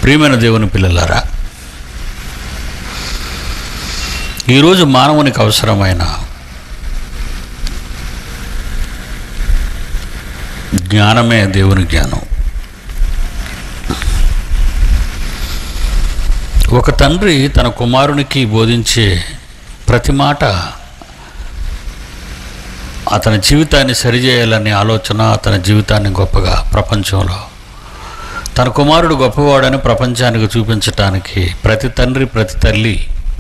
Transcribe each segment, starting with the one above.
ప్రియమైన దేవుని పిల్లలారా ఈరోజు మానవునికి అవసరమైన జ్ఞానమే దేవుని జ్ఞానం ఒక తండ్రి తన కుమారునికి బోధించే ప్రతి మాట అతని జీవితాన్ని సరిచేయాలనే ఆలోచన అతని జీవితాన్ని గొప్పగా ప్రపంచంలో తన కుమారుడు గొప్పవాడని ప్రపంచానికి చూపించటానికి ప్రతి తండ్రి ప్రతి తల్లి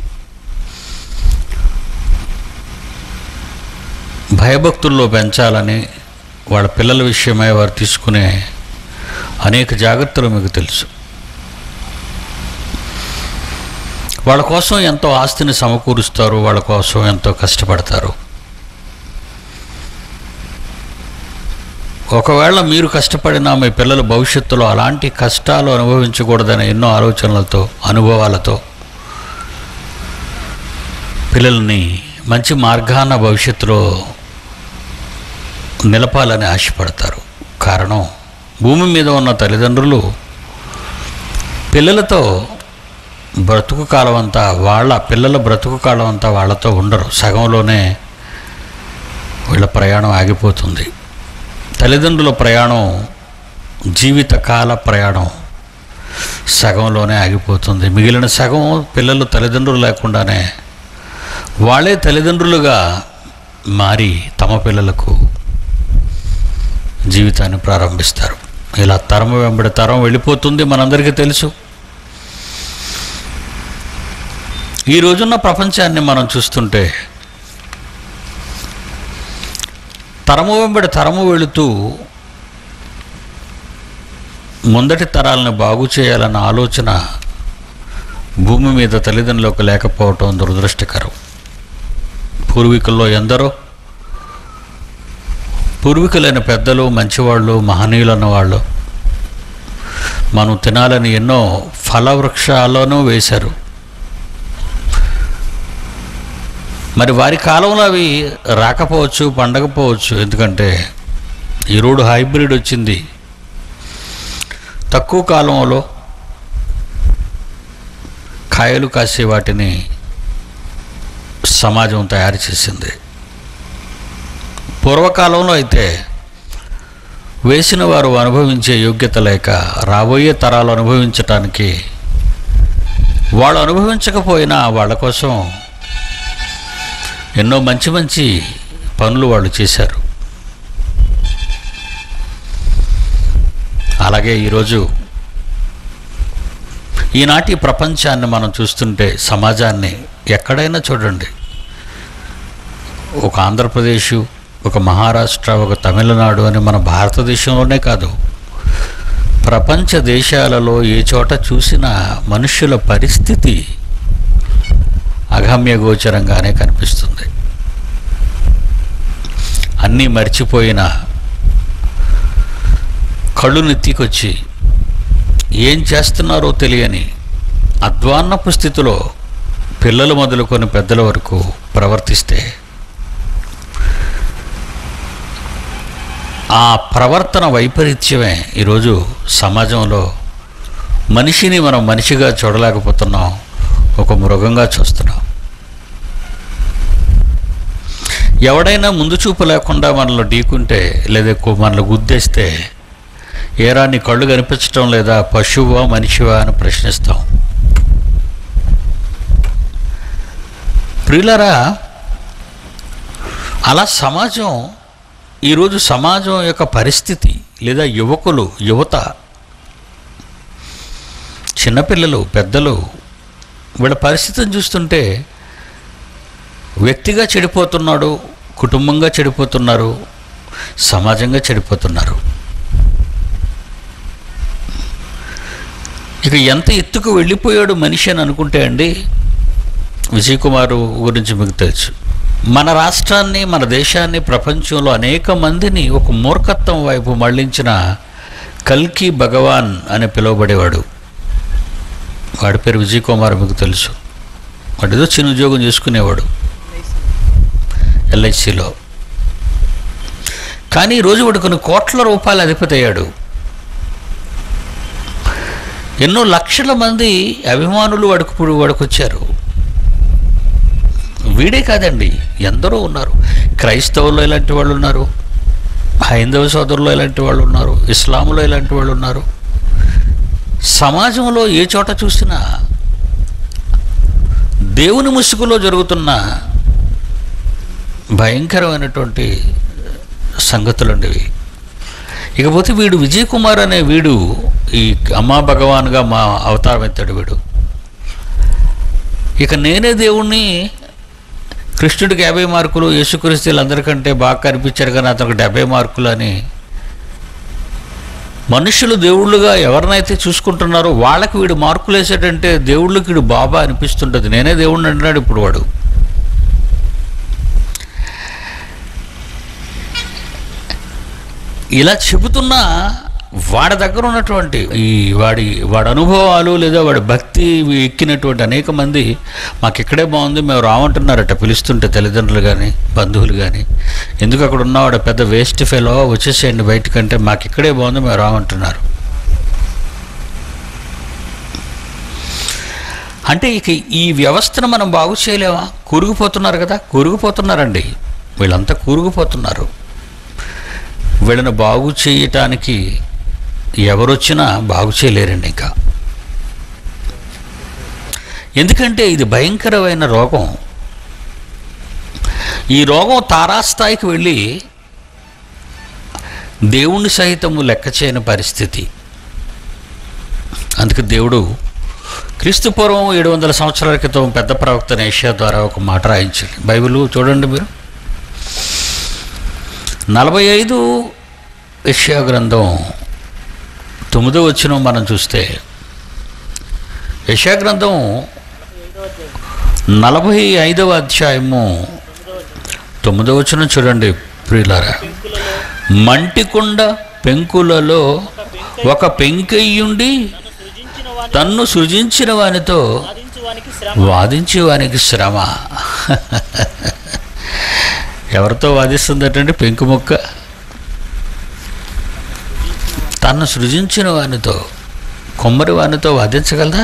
భయభక్తుల్లో పెంచాలని వాళ్ళ పిల్లల విషయమై వారు తీసుకునే అనేక జాగ్రత్తలు మీకు తెలుసు వాళ్ళ కోసం ఎంతో ఆస్తిని సమకూరుస్తారు వాళ్ళ కోసం ఎంతో కష్టపడతారు ఒకవేళ మీరు కష్టపడినా మీ పిల్లల భవిష్యత్తులో అలాంటి కష్టాలు అనుభవించకూడదనే ఎన్నో ఆలోచనలతో అనుభవాలతో పిల్లల్ని మంచి మార్గాన భవిష్యత్తులో నిలపాలని ఆశపడతారు కారణం భూమి మీద ఉన్న తల్లిదండ్రులు పిల్లలతో బ్రతుకు కాలం అంతా వాళ్ళ పిల్లల బ్రతుకు కాలం అంతా వాళ్ళతో ఉండరు సగంలోనే వీళ్ళ ప్రయాణం ఆగిపోతుంది తల్లిదండ్రుల ప్రయాణం జీవితకాల ప్రయాణం సగంలోనే ఆగిపోతుంది మిగిలిన సగం పిల్లలు తల్లిదండ్రులు లేకుండానే వాళ్ళే తల్లిదండ్రులుగా మారి తమ పిల్లలకు జీవితాన్ని ప్రారంభిస్తారు ఇలా తరం వెంబడి తరం వెళ్ళిపోతుంది మనందరికీ తెలుసు ఈ రోజున్న ప్రపంచాన్ని మనం చూస్తుంటే తరము వెంబడి తరము వెళుతూ ముందటి తరాలను బాగు చేయాలన్న ఆలోచన భూమి మీద తల్లిదండ్రులకు లేకపోవటం దురదృష్టకరం పూర్వీకుల్లో ఎందరో పూర్వీకులైన పెద్దలు మంచివాళ్ళు మహనీయులు అన్నవాళ్ళు మనం తినాలని ఎన్నో ఫలవృక్షాలను వేశారు మరి వారి కాలంలో అవి రాకపోవచ్చు పండకపోవచ్చు ఎందుకంటే ఈరోడు హైబ్రిడ్ వచ్చింది తక్కువ కాలంలో కాయలు కాసే వాటిని సమాజం తయారు చేసింది పూర్వకాలంలో అయితే వేసిన వారు అనుభవించే యోగ్యత లేక రాబోయే తరాలు అనుభవించటానికి వాళ్ళు అనుభవించకపోయినా వాళ్ళ కోసం ఎన్నో మంచి మంచి పనులు వాళ్ళు చేశారు అలాగే ఈరోజు ఈనాటి ప్రపంచాన్ని మనం చూస్తుంటే సమాజాన్ని ఎక్కడైనా చూడండి ఒక ఆంధ్రప్రదేశ్ ఒక మహారాష్ట్ర ఒక తమిళనాడు అని మన భారతదేశంలోనే కాదు ప్రపంచ దేశాలలో ఏ చోట చూసినా మనుష్యుల పరిస్థితి అగమ్యగోచరంగానే కనిపిస్తుంది అన్నీ మర్చిపోయిన కళ్ళు నెత్తికొచ్చి ఏం చేస్తున్నారో తెలియని అధ్వాన్నపు స్థితిలో పిల్లలు మొదలుకొని పెద్దల వరకు ప్రవర్తిస్తే ఆ ప్రవర్తన వైపరీత్యమే ఈరోజు సమాజంలో మనిషిని మనం మనిషిగా చూడలేకపోతున్నాం ఒక మృగంగా చూస్తున్నాం ఎవడైనా ముందు చూపు లేకుండా మనల్ని ఢీకుంటే లేదా ఎక్కువ మనల్ని గుద్దేస్తే ఏరా నీ కళ్ళు కనిపించడం లేదా పశువా మనిషివా అని ప్రశ్నిస్తాం ప్రియులరా అలా సమాజం ఈరోజు సమాజం యొక్క పరిస్థితి లేదా యువకులు యువత చిన్నపిల్లలు పెద్దలు వీళ్ళ పరిస్థితిని చూస్తుంటే వ్యక్తిగా చెడిపోతున్నాడు కుటుంబంగా చెడిపోతున్నారు సమాజంగా చెడిపోతున్నారు ఇక ఎంత ఎత్తుకు వెళ్ళిపోయాడు మనిషి అని అనుకుంటే అండి విజయ్ కుమార్ గురించి మీకు తెలుసు మన రాష్ట్రాన్ని మన దేశాన్ని ప్రపంచంలో అనేక మందిని ఒక మూర్ఖత్వం వైపు మళ్లించిన కల్కి భగవాన్ అని పిలువబడేవాడు వాడి పేరు విజయ్ కుమార్ మీకు తెలుసు వాడు ఏదో చిన్న ఉద్యోగం చేసుకునేవాడు ఎల్ఐసిలో కానీ ఈరోజు వాడు కొన్ని కోట్ల రూపాయల అధిపతి అయ్యాడు ఎన్నో లక్షల మంది అభిమానులు వాడుకు వాడుకొచ్చారు వీడే కాదండి ఎందరో ఉన్నారు క్రైస్తవుల్లో ఇలాంటి వాళ్ళు ఉన్నారు హైందవ సోదరులో ఇలాంటి వాళ్ళు ఉన్నారు ఇస్లాంలో ఇలాంటి వాళ్ళు ఉన్నారు సమాజంలో ఏ చోట చూసినా దేవుని ముసుగులో జరుగుతున్న భయంకరమైనటువంటి సంగతులండి ఇవి ఇకపోతే వీడు విజయ్ కుమార్ అనే వీడు ఈ అమ్మా భగవాన్గా మా అవతారం ఎత్తాడు వీడు ఇక నేనే దేవుణ్ణి కృష్ణుడికి యాభై మార్కులు యేసుక్రీస్తు వీళ్ళందరికంటే బాగా కనిపించారు కానీ అతనికి డెబ్బై మార్కులు అని మనుషులు దేవుళ్ళుగా ఎవరినైతే చూసుకుంటున్నారో వాళ్ళకి వీడు మార్కులు వేసాడంటే దేవుళ్ళకి వీడు బాబా అనిపిస్తుంటుంది నేనే దేవుణ్ణి అంటున్నాడు ఇప్పుడు వాడు ఇలా చెబుతున్నా వాడి దగ్గర ఉన్నటువంటి ఈ వాడి వాడి అనుభవాలు లేదా వాడి భక్తి ఇవి ఎక్కినటువంటి అనేక మంది మాకు ఇక్కడే బాగుంది మేము రామంటున్నారట పిలుస్తుంటే తల్లిదండ్రులు కానీ బంధువులు కానీ ఎందుకు అక్కడ ఉన్నవాడు పెద్ద వేస్ట్ ఫెలో వచ్చేసేయండి బయటకంటే మాకు ఇక్కడే బాగుంది మేము రామంటున్నారు అంటే ఇక ఈ వ్యవస్థను మనం బాగు చేయలేమా కూరుకుపోతున్నారు కదా కూరుకుపోతున్నారండి వీళ్ళంతా కూరుకుపోతున్నారు వీళ్ళని బాగు చేయటానికి ఎవరొచ్చినా బాగు చేయలేరండి ఇంకా ఎందుకంటే ఇది భయంకరమైన రోగం ఈ రోగం తారాస్థాయికి వెళ్ళి దేవుణ్ణి సహితము లెక్క చేయని పరిస్థితి అందుకే దేవుడు క్రీస్తు పూర్వం ఏడు వందల సంవత్సరాల క్రితం పెద్ద ప్రవక్త ఏషియా ద్వారా ఒక మాట రాయించాడు బైబిల్ చూడండి మీరు నలభై ఐదు ఏషియా గ్రంథం తొమ్మిదో వచ్చిన మనం చూస్తే యశా గ్రంథం నలభై ఐదవ అధ్యాయము తొమ్మిదో వచ్చిన చూడండి ప్రియులారా మంటికొండ పెంకులలో ఒక పెంకయ్యుండి సృజించిన వాని తన్ను సృజించిన వానితో సాధించువానికి శ్రమ వాదించే వానికి శ్రమ ఎవరితో వాదిస్తుందటండి పెంకు మొక్క తను సృజించిన వానితో కొమ్మరి వానితో వాదించగలదా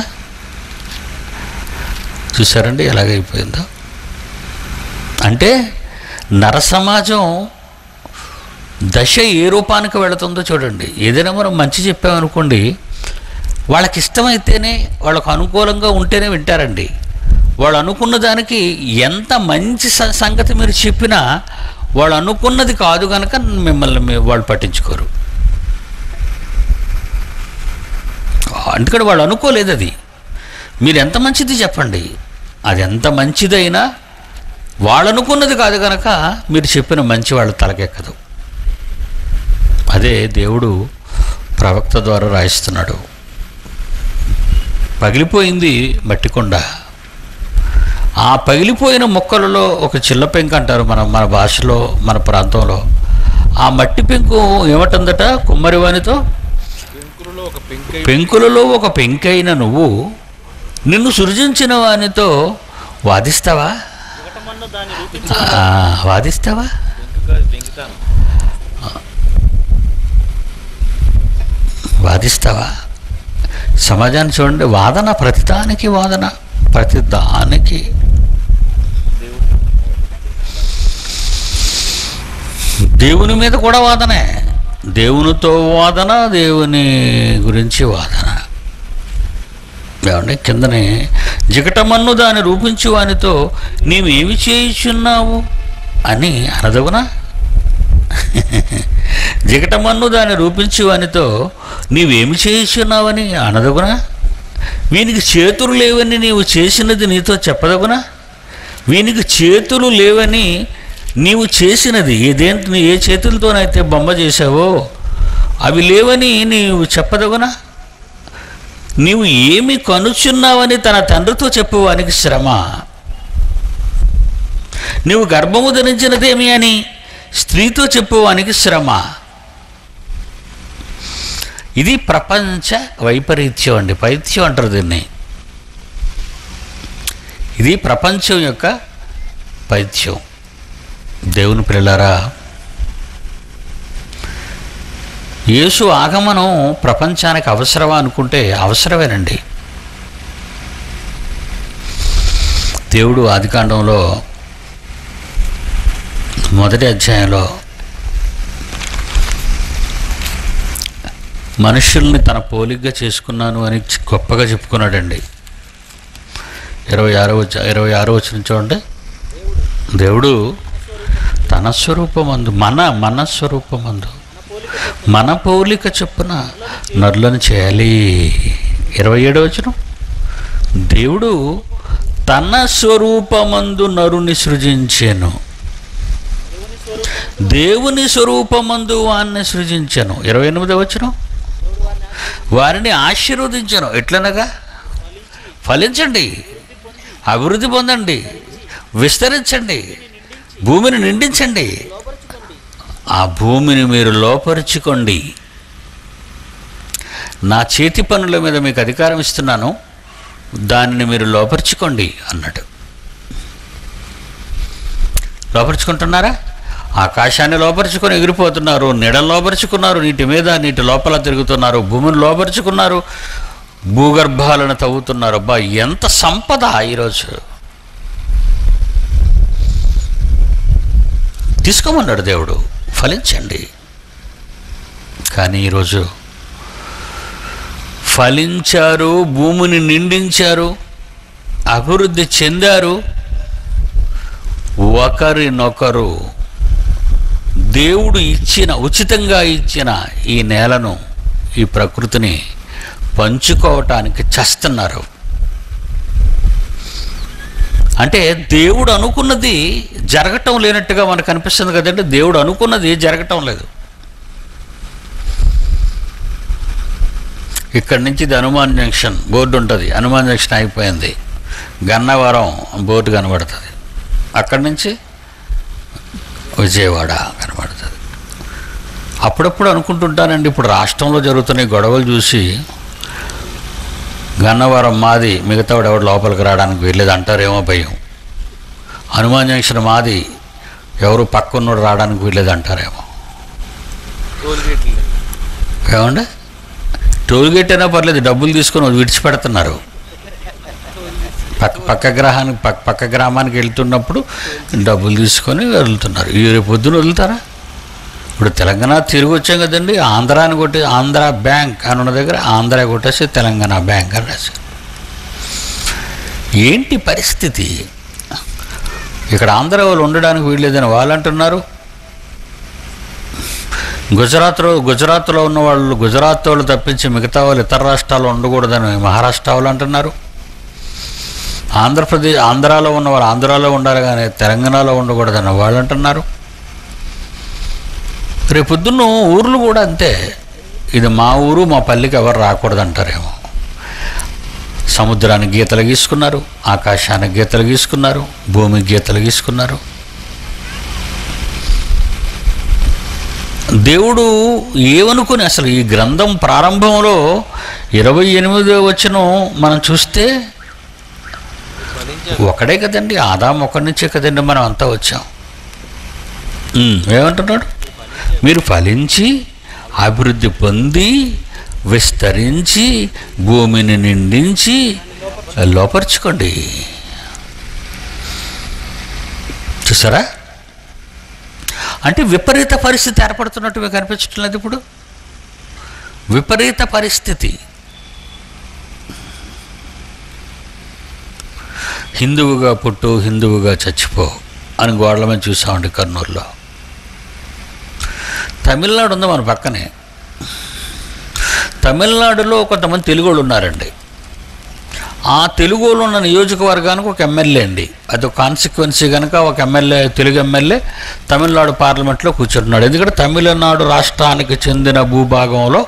చూసారండి ఎలాగైపోయిందో అంటే నర సమాజం దశ ఏ రూపానికి వెళుతుందో చూడండి ఏదైనా మనం మంచి చెప్పామనుకోండి వాళ్ళకి ఇష్టమైతేనే వాళ్ళకు అనుకూలంగా ఉంటేనే వింటారండి వాళ్ళు అనుకున్న దానికి ఎంత మంచి స- సంగతి మీరు చెప్పినా వాళ్ళు అనుకున్నది కాదు కనుక మిమ్మల్ని మీ- వాళ్ళు పట్టించుకోరు అందుకని వాళ్ళు అనుకోలేదు అది మీరు ఎంత మంచిది చెప్పండి అది ఎంత మంచిదైనా వాళ్ళు అనుకున్నది కాదు కనుక మీరు చెప్పిన మంచి వాళ్ళ తలకెక్కదు అదే దేవుడు ప్రవక్త ద్వారా రాయిస్తున్నాడు పగిలిపోయింది మట్టికొండ ఆ పగిలిపోయిన మొక్కలలో ఒక చిల్ల పెంకు అంటారు మన మన భాషలో మన ప్రాంతంలో ఆ మట్టి పెంకు ఏమంటుందట కుమ్మరివానితో పెంకులలో ఒక పెంకై పెంకులలో ఒక పెంకైన నువ్వు నిన్ను సృజించిన వానితో వాదిస్తావా ఒకటమన్న దాన్ని రూపించి ఆ, వాదిస్తావా పెంకు కాదు పెంకుతాను వాదిస్తావా సమాజాన్ని చూడండి వాదన ప్రతిదానికి వాదన ప్రతిదానికి దేవుడు దేవుని మీద కూడా వాదనే దేవునితో వాదన దేవుని గురించి వాదన ఏమండి కిందనే జిగటమన్ను దాన్ని రూపించు వానితో నీవేమి చేయుచున్నావు అని అనదవునా జిగటమన్ను దాన్ని రూపించు వానితో నీవేమి చేయుచున్నావని అనదగునా వీనికి చేతులు లేవని నీవు చేసినది నీతో చెప్పదగునా వీనికి చేతులు లేవని నీవు చేసినది ఏదేంటి ఏ చేతులతోనైతే బొమ్మ చేశావో అవి లేవని నీవు చెప్పదగునా నీవు ఏమి కనుచున్నావని తన తండ్రితో చెప్పువానికి శ్రమ నీవు గర్భము ధరించినదేమి అని స్త్రీతో చెప్పువానికి శ్రమ ఇది ప్రపంచ వైపరీత్యం అండి పైత్యం అంటారు దీన్ని ఇది ప్రపంచం యొక్క పైత్యం దేవుని పిల్లలారా యేసు ఆగమనం ప్రపంచానికి అవసరమా అనుకుంటే అవసరమేనండి దేవుడు ఆదికాండంలో మొదటి అధ్యాయంలో మనుషుల్ని తన పోలిగ్గా చేసుకున్నాను అని గొప్పగా చెప్పుకున్నాడండి ఇరవై ఆరో వచ్చ ఇరవై ఆరో వచ్చిన చూడండి దేవుడు తన స్వరూపమందు మన మన స్వరూపమందు మన పోలిక చొప్పున నరులను చేయాలి ఇరవై ఏడో వచ్చిన దేవుడు తన స్వరూపమందు నరుని సృజించాను దేవుని స్వరూపమందు వారిని సృజించాను ఇరవై ఎనిమిదో వచ్చిన వారిని ఆశీర్వదించాను ఎట్లనగా ఫలించండి అభివృద్ధి పొందండి విస్తరించండి భూమిని నిండించండి ఆ భూమిని మీరు లోపరుచుకోండి నా చేతి పనుల మీద మీకు అధికారం ఇస్తున్నాను దానిని మీరు లోపరుచుకోండి అన్నాడు లోపరుచుకుంటున్నారా ఆకాశాన్ని లోపరుచుకొని ఎగిరిపోతున్నారు నీడలు లోపరుచుకున్నారు నీటి మీద నీటి లోపల తిరుగుతున్నారు భూమిని లోపరుచుకున్నారు భూగర్భాలను తవ్వుతున్నారు అబ్బా ఎంత సంపద ఈరోజు తీసుకోమన్నాడు దేవుడు ఫలించండి కానీ ఈరోజు ఫలించారు భూమిని నిండించారు అభివృద్ధి చెందారు ఒకరినొకరు దేవుడు ఇచ్చిన ఉచితంగా ఇచ్చిన ఈ నేలను ఈ ప్రకృతిని పంచుకోవటానికి చేస్తున్నారు అంటే దేవుడు అనుకున్నది జరగటం లేనట్టుగా మనకు అనిపిస్తుంది కదండి దేవుడు అనుకున్నది జరగటం లేదు ఇక్కడి నుంచి ఇది హనుమాన్ జంక్షన్ బోర్డు ఉంటుంది హనుమాన్ జంక్షన్ అయిపోయింది గన్నవరం బోర్డు కనబడుతుంది అక్కడి నుంచి విజయవాడ కనబడుతుంది అప్పుడప్పుడు అనుకుంటుంటానండి ఇప్పుడు రాష్ట్రంలో జరుగుతున్న ఈ గొడవలు చూసి గన్నవరం మాది మిగతావాడు ఎవడు లోపలికి రావడానికి వెళ్ళేది అంటారేమో భయం హనుమాన్ జంక్షన్ మాది ఎవరు పక్కన్నోడు రావడానికి వెళ్ళేది అంటారేమో టోల్ గేట్లు లేవు. ఏమండి టోల్ గేట్ అయినా పర్లేదు డబ్బులు తీసుకొని విడిచిపెడుతున్నారు పక్క పక్క గ్రహానికి పక్క పక్క గ్రామానికి వెళ్తున్నప్పుడు డబ్బులు తీసుకొని వెళ్తున్నారు ఈ రేపు పొద్దున వదులుతారా ఇప్పుడు తెలంగాణ తిరిగి వచ్చాం కదండి ఆంధ్ర అని కొట్టి ఆంధ్ర బ్యాంక్ అని ఉన్న దగ్గర ఆంధ్ర కొట్టేసి తెలంగాణ బ్యాంక్ అని రాశారు ఏంటి పరిస్థితి ఇక్కడ ఆంధ్ర వాళ్ళు ఉండడానికి వీల్లేదని వాళ్ళు అంటున్నారు గుజరాత్లో గుజరాత్లో ఉన్న వాళ్ళు గుజరాత్ వాళ్ళు తప్పించి మిగతా వాళ్ళు ఇతర రాష్ట్రాల్లో ఉండకూడదని మహారాష్ట్ర వాళ్ళు అంటున్నారు ఆంధ్రప్రదేశ్ ఆంధ్రాలో ఉన్న వాళ్ళు ఆంధ్రాలో ఉండాలి కానీ తెలంగాణలో ఉండకూడదని వాళ్ళు అంటున్నారు రేపొద్దున్న ఊర్లు కూడా అంతే ఇది మా ఊరు మా పల్లికి ఎవరు రాకూడదు అంటారేమో సముద్రానికి గీతలు గీసుకున్నారు ఆకాశానికి గీతలు గీసుకున్నారు భూమికి గీతలు గీసుకున్నారు దేవుడు ఏమనుకుని అసలు ఈ గ్రంథం ప్రారంభంలో ఇరవై ఎనిమిదో వచనం మనం చూస్తే ఫలించారు ఒకడే కదండి ఆదాం ఒకడి నుంచే కదండి మనం అంతా వచ్చాం ఉమ్, ఏమంటున్నాడు మీరు ఫలించి అభివృద్ధి పొంది విస్తరించి భూమిని నిండించి లోపరుచుకోండి చూసారా అంటే విపరీత పరిస్థితి ఏర్పడుతున్నట్టు మీకు అనిపించటం లేదు ఇప్పుడు విపరీత పరిస్థితి హిందువుగా పుట్టు హిందువుగా చచ్చిపో అని గోడల మీద చూసామండి కర్నూలులో తమిళనాడు ఉంది మన పక్కనే తమిళనాడులో కొంతమంది తెలుగు వాళ్ళు ఉన్నారండి ఆ తెలుగు వాళ్ళు ఉన్న నియోజకవర్గానికి ఒక ఎమ్మెల్యే అండి అది ఒక కాన్సిక్వెన్సీ కనుక ఒక ఎమ్మెల్యే తెలుగు ఎమ్మెల్యే తమిళనాడు పార్లమెంట్లో కూర్చుంటున్నాడు ఎందుకంటే తమిళనాడు రాష్ట్రానికి చెందిన భూభాగంలో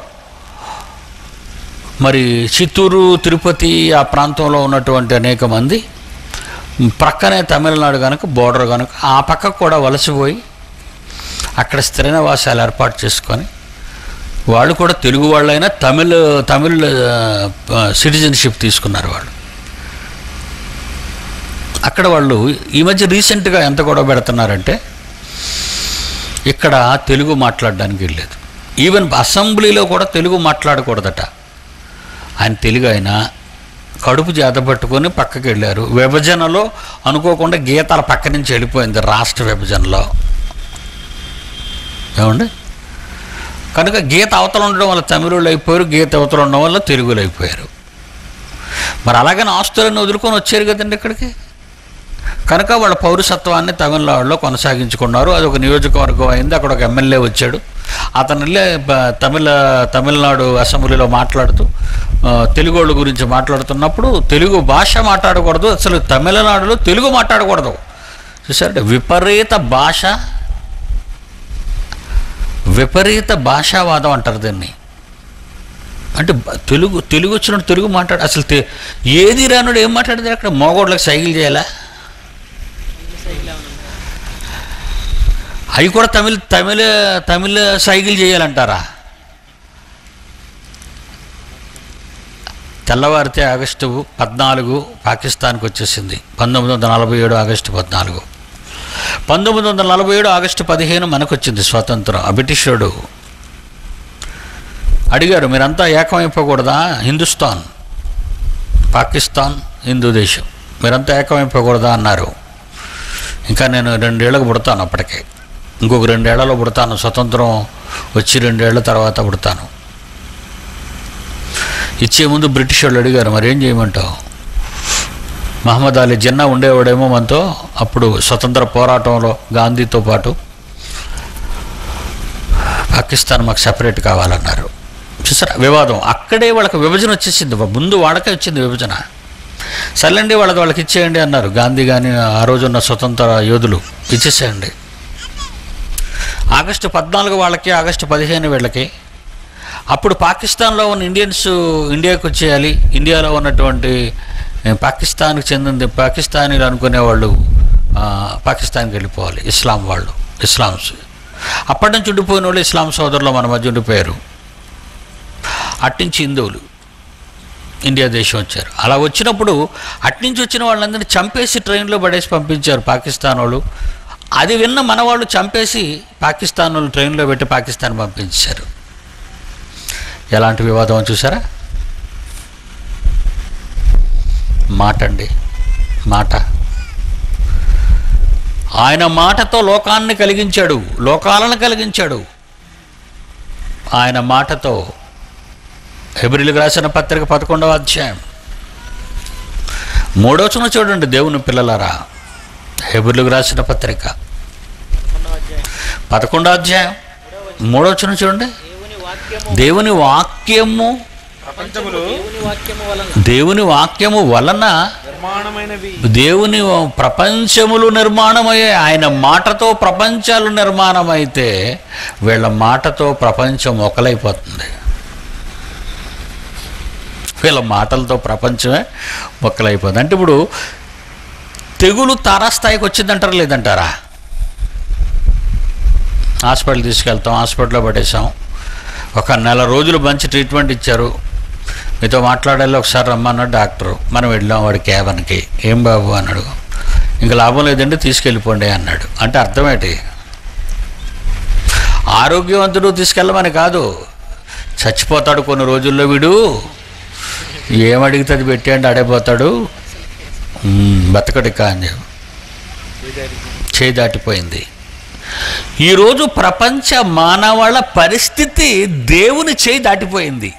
మరి చిత్తూరు తిరుపతి ఆ ప్రాంతంలో ఉన్నటువంటి అనేక మంది ప్రక్కనే తమిళనాడు కనుక బోర్డర్ కనుక ఆ పక్కకు కూడా వలసపోయి అక్కడ స్థిర నివాసాలు ఏర్పాటు చేసుకొని వాళ్ళు కూడా తెలుగు వాళ్ళైనా తమిళ తమిళ సిటిజన్షిప్ తీసుకున్నారు వాళ్ళు అక్కడ వాళ్ళు ఈ మధ్య రీసెంట్గా ఎంత గొడవ పెడుతున్నారంటే ఇక్కడ తెలుగు మాట్లాడడానికి వెళ్ళలేదు ఈవెన్ అసెంబ్లీలో కూడా తెలుగు మాట్లాడకూడదట ఆయన తెలుగు ఆయన కడుపు చేత పట్టుకొని పక్కకి వెళ్ళారు విభజనలో అనుకోకుండా గీతాల పక్క నుంచి వెళ్ళిపోయింది రాష్ట్ర విభజనలో ఏమండి కనుక గీత అవతల ఉండడం వల్ల తమిళులు అయిపోయారు గీత అవతల ఉండడం వల్ల తెలుగులు అయిపోయారు మరి అలాగని ఆస్తులను వదులుకొని వచ్చారు కదండి ఇక్కడికి కనుక వాళ్ళ పౌరసత్వాన్ని తమిళనాడులో కొనసాగించుకున్నారు అది ఒక నియోజకవర్గం అయింది అక్కడ ఒక ఎమ్మెల్యే వచ్చాడు అతను వెళ్ళే బ- తమిళ తమిళనాడు అసెంబ్లీలో మాట్లాడుతూ ఆ, తెలుగు వాళ్ళ గురించి మాట్లాడుతున్నప్పుడు తెలుగు భాష మాట్లాడకూడదు అసలు తమిళనాడులో తెలుగు మాట్లాడకూడదు చూసారంటే విపరీత భాష విపరీత భాషావాదం అంటారు దీన్ని అంటే బ- తెలుగు తెలుగు వచ్చినట్టు తెలుగు మాట్లాడు అసలు తె- ఏది రానుడు ఏం మాట్లాడతారు అక్కడ మోగోళ్ళకి సైకిల్ చేయాలా అవి కూడా తమిళ తమిళ తమిళ సైకిల్ చేయాలంటారా తెల్లవారితే ఆగస్టు పద్నాలుగు పాకిస్తాన్కి వచ్చేసింది పంతొమ్మిది వందల నలభై ఏడు ఆగస్టు పద్నాలుగు పంతొమ్మిది వందల నలభై ఏడు ఆగస్టు పదిహేను మనకు వచ్చింది స్వాతంత్రం ఆ బ్రిటిషోడు అడిగారు మీరంతా ఏకమైపోకూడదా హిందుస్థాన్ పాకిస్తాన్ హిందూ దేశం మీరంతా ఏకమైపోకూడదా అన్నారు ఇంకా నేను రెండేళ్లకు పుడతాను అప్పటికే ఇంకొక రెండేళ్లలో పుడతాను స్వతంత్రం వచ్చి రెండేళ్ల తర్వాత పుడతాను ఇచ్చే ముందు బ్రిటిష్ వాళ్ళు అడిగారు మరి ఏం చేయమంటావు మహమ్మద్ అలీ జిన్నా ఉండేవాడేమో మనతో అప్పుడు స్వతంత్ర పోరాటంలో గాంధీతో పాటు పాకిస్తాన్ మాకు సపరేట్ కావాలన్నారు చూసారా వివాదం అక్కడే వాళ్ళకి విభజన వచ్చేసింది ముందు వాళ్ళకే వచ్చింది విభజన సర్లేండి వాళ్ళది వాళ్ళకి ఇచ్చేయండి అన్నారు గాంధీ కానీ ఆ రోజున్న స్వతంత్ర యోధులు ఇచ్చేసేయండి ఆగస్టు పద్నాలుగు వాళ్ళకి ఆగస్టు పదిహేను వీళ్ళకి అప్పుడు పాకిస్తాన్లో ఉన్న ఇండియన్స్ ఇండియాకి వచ్చేయాలి ఇండియాలో ఉన్నటువంటి ఏ, పాకిస్తాన్కి చెందింది పాకిస్తానీలు అనుకునే వాళ్ళు ఆ, పాకిస్తాన్కి వెళ్ళిపోవాలి ఇస్లాం వాళ్ళు ఇస్లాంస్ అప్పటి నుంచి ఉండిపోయిన వాళ్ళు ఇస్లాం సోదరులు మన మధ్య ఉండిపోయారు అట్నుంచి హిందువులు ఇండియా దేశం వచ్చారు అలా వచ్చినప్పుడు అట్నుంచి వచ్చిన వాళ్ళందరినీ చంపేసి ట్రైన్లో పడేసి పంపించారు పాకిస్తాన్ వాళ్ళు అది విన్న మన వాళ్ళు చంపేసి పాకిస్తాన్ వాళ్ళు ట్రైన్లో పెట్టి పాకిస్తాన్ పంపించారు ఎలాంటి వివాదం చూసారా మాట అండి మాట ఆయన మాటతో లోకాన్ని కలిగించాడు లోకాలను కలిగించాడు ఆయన మాటతో హెబ్రిలకు రాసిన పత్రిక పదకొండవ అధ్యాయం మూడవచనం చూడండి దేవుని పిల్లలారా హెబ్రిలకు రాసిన పత్రిక రెండవ అధ్యాయం పదకొండవ అధ్యాయం మూడవచనం చూడండి దేవుని వాక్యము దేవుని వాక్యము ప్రపంచములో దేవుని వాక్యము వలన దేవుని వాక్యము వలన నిర్మాణమైనవి దేవుని ప్రపంచములు నిర్మాణమయ్యాయి ఆయన మాటతో ప్రపంచాలు నిర్మాణమైతే వీళ్ళ మాటతో ప్రపంచం మొక్కలైపోతుంది వీళ్ళ మాటలతో ప్రపంచమే మొక్కలైపోతుంది అంటే ఇప్పుడు తెగులు తారాస్థాయికి వచ్చిందంటారా లేదంటారా హాస్పిటల్ తీసుకెళ్తాం హాస్పిటల్లో పట్టేసాం ఒక నెల రోజులు మంచి ట్రీట్మెంట్ ఇచ్చారు మీతో మాట్లాడాలి ఒకసారి రమ్మన్నాడు డాక్టరు మనం వెళ్ళాం వాడి క్యాబన్కి ఏం బాబు అన్నాడు ఇంకా లాభం లేదండి తీసుకెళ్ళిపోండి అన్నాడు అంటే అర్థమేంటి ఆరోగ్యవంతుడు తీసుకెళ్ళమని కాదు చచ్చిపోతాడు కొన్ని రోజుల్లో వీడు ఏమడిగితే అది పెట్టేయండి అడైపోతాడు "ఉమ్, బతకడు కా అని చెప్పి. చేయి దాటిపోయింది ఈరోజు ప్రపంచ మానవాళ పరిస్థితి దేవుని చేయి దాటిపోయింది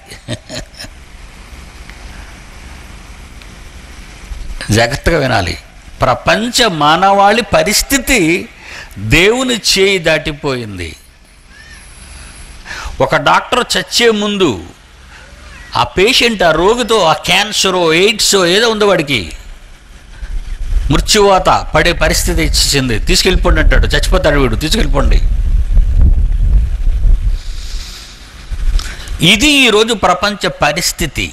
జాగ్రత్తగా వినాలి ప్రపంచ మానవాళి పరిస్థితి దేవుని చేయి దాటిపోయింది ఒక డాక్టర్ చచ్చే ముందు ఆ పేషెంట్ ఆ రోగితో ఆ క్యాన్సరో ఎయిడ్స్ ఏదో ఉందో వాడికి మృత్యువాత పడే పరిస్థితి ఇచ్చేసింది తీసుకెళ్ళిపోండి అంటాడు చచ్చిపోతాడు వీడు తీసుకెళ్ళిపోండి ఇది ఈరోజు ప్రపంచ పరిస్థితి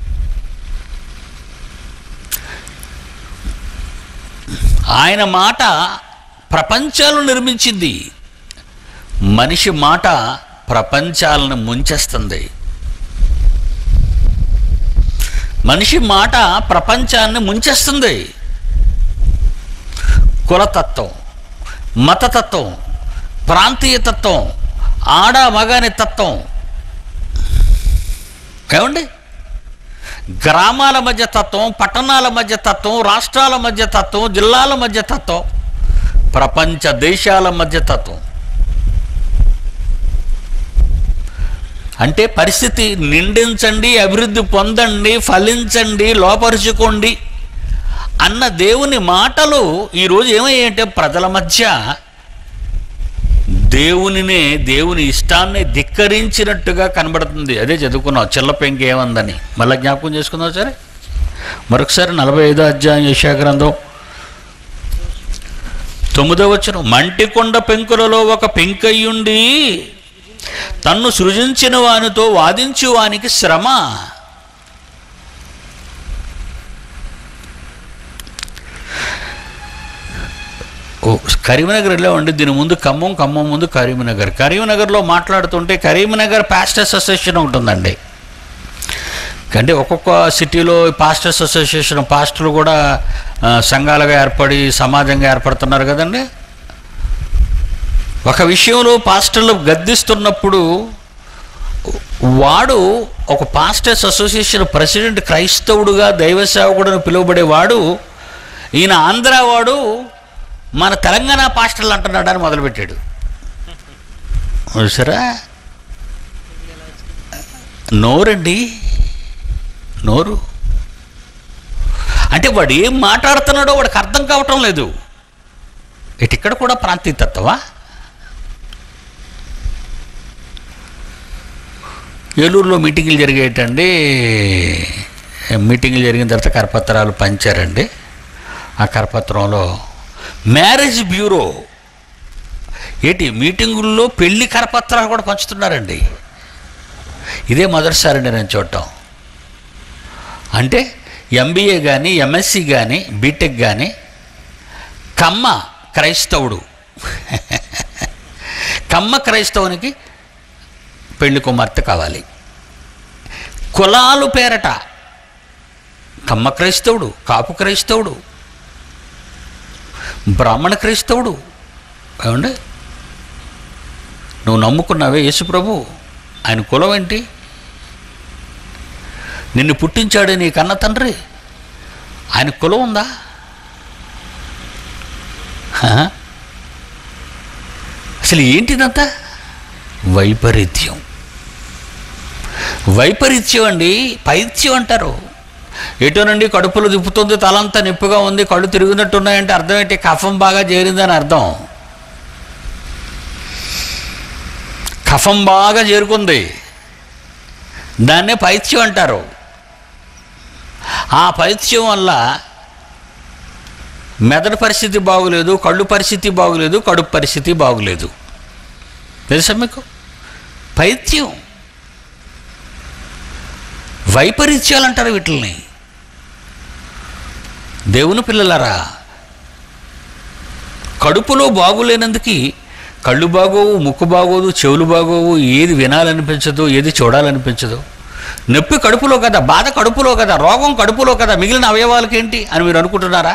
ఆయన మాట ప్రపంచాలను నిర్మించింది మనిషి మాట ప్రపంచాలను ముంచేస్తుంది మనిషి మాట ప్రపంచాన్ని ముంచేస్తుంది కులతత్వం మతతత్వం ప్రాంతీయతత్వం ఆడ మగాని తత్వం ఏమండి గ్రామాల మధ్య తత్వం పట్టణాల మధ్య తత్వం రాష్ట్రాల మధ్య తత్వం జిల్లాల మధ్య తత్వం ప్రపంచ దేశాల మధ్య తత్వం అంటే పరిస్థితి నిండించండి అభివృద్ధి పొందండి ఫలించండి లోపరుచుకోండి అన్న దేవుని మాటలు ఈరోజు ఏమయ్యాయంటే ప్రజల మధ్య దేవునినే దేవుని ఇష్టాన్ని ధిక్కరించినట్టుగా కనబడుతుంది అదే చదువుకున్నాం చిల్ల పెంకి ఏమందని మళ్ళీ జ్ఞాపకం చేసుకుందాం సరే మరొకసారి నలభై ఐదో అధ్యాయం యశా గ్రంథం తొమ్మిదో వచ్చిన మంటికొండ పెంకులలో ఒక పెంకయ్యుండి తన్ను సృజించిన వానితో వాదించు వానికి శ్రమ ఓ కరీంనగర్ వెళ్ళామండి దీని ముందు ఖమ్మం ఖమ్మం ముందు కరీంనగర్ కరీంనగర్లో మాట్లాడుతుంటే కరీంనగర్ పాస్టర్స్ అసోసియేషన్ ఉంటుందండి అంటే ఒక్కొక్క సిటీలో పాస్టర్స్ అసోసియేషన్ పాస్టర్లు కూడా ఆ, సంఘాలుగా ఏర్పడి సమాజంగా ఏర్పడుతున్నారు కదండి ఒక విషయంలో పాస్టర్లు గద్దిస్తున్నప్పుడు వాడు ఒక పాస్టర్స్ అసోసియేషన్ ప్రెసిడెంట్ క్రైస్తవుడుగా దైవ సేవకుడు పిలువబడేవాడు ఈయన ఆంధ్ర వాడు మన తెలంగాణ పాస్టర్లు అంటున్నాడని మొదలుపెట్టాడు చూసారా నోరండి నోరు అంటే వాడు ఏం మాట్లాడుతున్నాడో వాడికి అర్థం కావటం లేదు ఇటు ఇక్కడ కూడా ప్రాంతీయతత్వమా ఏలూరులో మీటింగులు జరిగేటండి మీటింగులు జరిగిన తర్వాత కరపత్రాలు పంచారండి ఆ కరపత్రంలో మ్యారేజ్ బ్యూరో ఏంటి మీటింగుల్లో పెళ్లి కరపత్రాలు కూడా పంచుతున్నారండి ఇదే మొదటిసారండి నేను చూడటం అంటే ఎంబీఏ కానీ ఎంఎస్సి కానీ బీటెక్ కానీ కమ్మ క్రైస్తవుడు కమ్మ క్రైస్తవునికి పెళ్లి కుమార్తె కావాలి కులాలు పేరట కమ్మ క్రైస్తవుడు కాపు క్రైస్తవుడు బ్రాహ్మణ క్రైస్తవుడు ఏమండి నువ్వు నమ్ముకున్నావే యేసు ప్రభు ఆయన కులం ఏంటి నిన్ను పుట్టించాడే నీ కన్న తండ్రి ఆయన కులం ఉందా హా? అసలు ఏంటిదంతా వైపరీత్యం వైపరీత్యం అండి పైత్యం అంటారు ఎటోనండి కడుపులో తిప్పుతుంది తలంతా నొప్పిగా ఉంది కళ్ళు తిరుగుతున్నట్టున్నాయంటే అర్థం ఏంటి కఫం బాగా చేరిందని అర్థం కఫం బాగా చేరుకుంది దాన్నే పైత్యం అంటారు ఆ పైత్యం వల్ల మెదడు పరిస్థితి బాగులేదు కళ్ళు పరిస్థితి బాగులేదు కడుపు పరిస్థితి బాగులేదు తెలుసా మీకు పైత్యం వైపరీత్యాలు అంటారు వీటిని దేవుని పిల్లలారా కడుపులో బాగులేనందుకు కళ్ళు బాగోవు ముక్కు బాగోదు చెవులు బాగోవు ఏది వినాలనిపించదు ఏది చూడాలనిపించదు నొప్పి కడుపులో కదా బాధ కడుపులో కదా రోగం కడుపులో కదా మిగిలిన అవయవాలకి ఏంటి అని మీరు అనుకుంటున్నారా